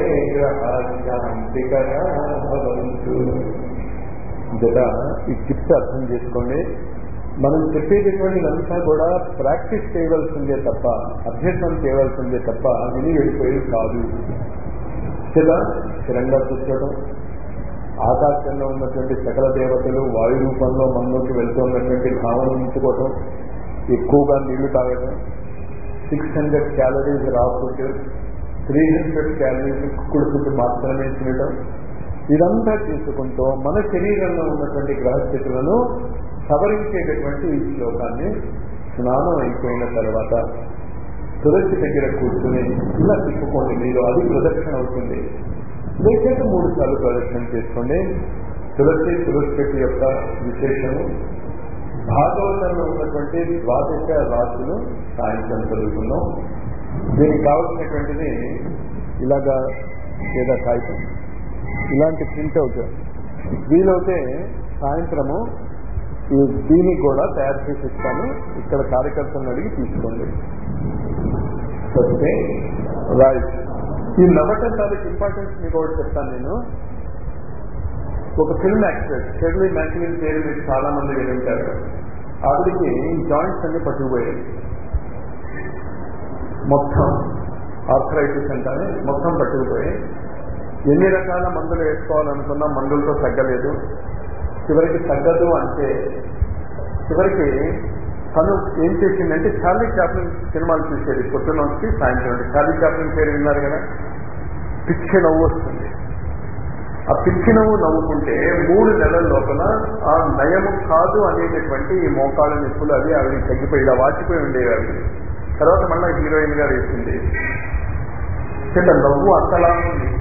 గ్రహాశాంతికరాభవంతు జత ఈ టిప్స్ అర్థం చేసుకోండి మనం చెప్పేటటువంటి ఇదంతా కూడా ప్రాక్టీస్ చేయవలసిందే తప్ప అభ్యసనం చేయవలసిందే తప్ప విని వెళ్ళిపోయేది కాదు కదా స్థిరంగా కూర్చోవడం ఆకాశంలో ఉన్నటువంటి సకల దేవతలు వాయు రూపంలో మనలోకి వెళ్తున్నటువంటి భావన ఉంచుకోవటం ఎక్కువగా నీళ్లు తాగటం six hundred calories raw food three hundred calories cooked food మాత్రమే తినడం ఇదంతా తీసుకుంటూ మన శరీరంలో ఉన్నటువంటి గ్రహస్థితులను సవరించేటటువంటి ఈ శ్లోకాన్ని స్నానం అయిపోయిన తర్వాత తులసి దగ్గర కూర్చుని ఇలా తిప్పుకోండి మీరు అది ప్రదక్షిణ అవుతుంది లేకపోతే మూడు సార్లు ప్రదక్షిణ చేసుకోండి తులసి తులసి చెట్టు యొక్క విశేషము భాగవతంలో ఉన్నటువంటి ద్వాదశ రాశులు సాయంత్రం చదువుకున్నాం దీనికి కావలసినటువంటిది ఇలాగా లేదా కాగితం ఇలాంటి ప్రింట్అవుట్ వీలైతే సాయంత్రము ఈ దీనికి కూడా తయారు చేసి ఇస్తాను ఇక్కడ కార్యకర్తలను అడిగి తీసుకోండి వస్తే రైట్ ఈ నవ్వటం తాలూకు ఇంపార్టెన్స్ మీకు ఒకటి చెప్తాను నేను ఒక ఫిల్మ్ యాక్ట్రెస్ షెర్లీ మ్యాక్లిన్ పేరు మీరు చాలా మంది వింటారు ఆవిడికి జాయింట్స్ అన్ని పట్టుకుపోయాయి మొత్తం ఆర్థరైటిస్ అంటానే మొత్తం పట్టుకుపోయి ఎన్ని రకాల మందులు వేసుకోవాలనుకున్నా మందులతో తగ్గలేదు చివరికి తగ్గదు అంటే చివరికి తను ఏం చేసిందంటే చార్లీ చాప్లిన్ సినిమాలు చూసేది పొద్దున వచ్చి సాయంత్రం వచ్చి చార్లీ చాప్లిన్ పేరు విన్నారు కదా పిచ్చి నవ్వు వస్తుంది ఆ పిచ్చి నవ్వు నవ్వుకుంటే మూడు నెలల లోపల ఆ నయము కాదు అనేటటువంటి ఈ మోకాళ్ళ నొప్పులు అవి ఆవిడ తగ్గిపోయి ఇలా వాచిపోయి ఉండేవి ఆవిడ తర్వాత మళ్ళీ హీరోయిన్ గా వేసింది చిన్న నవ్వు అంతలా ఉంది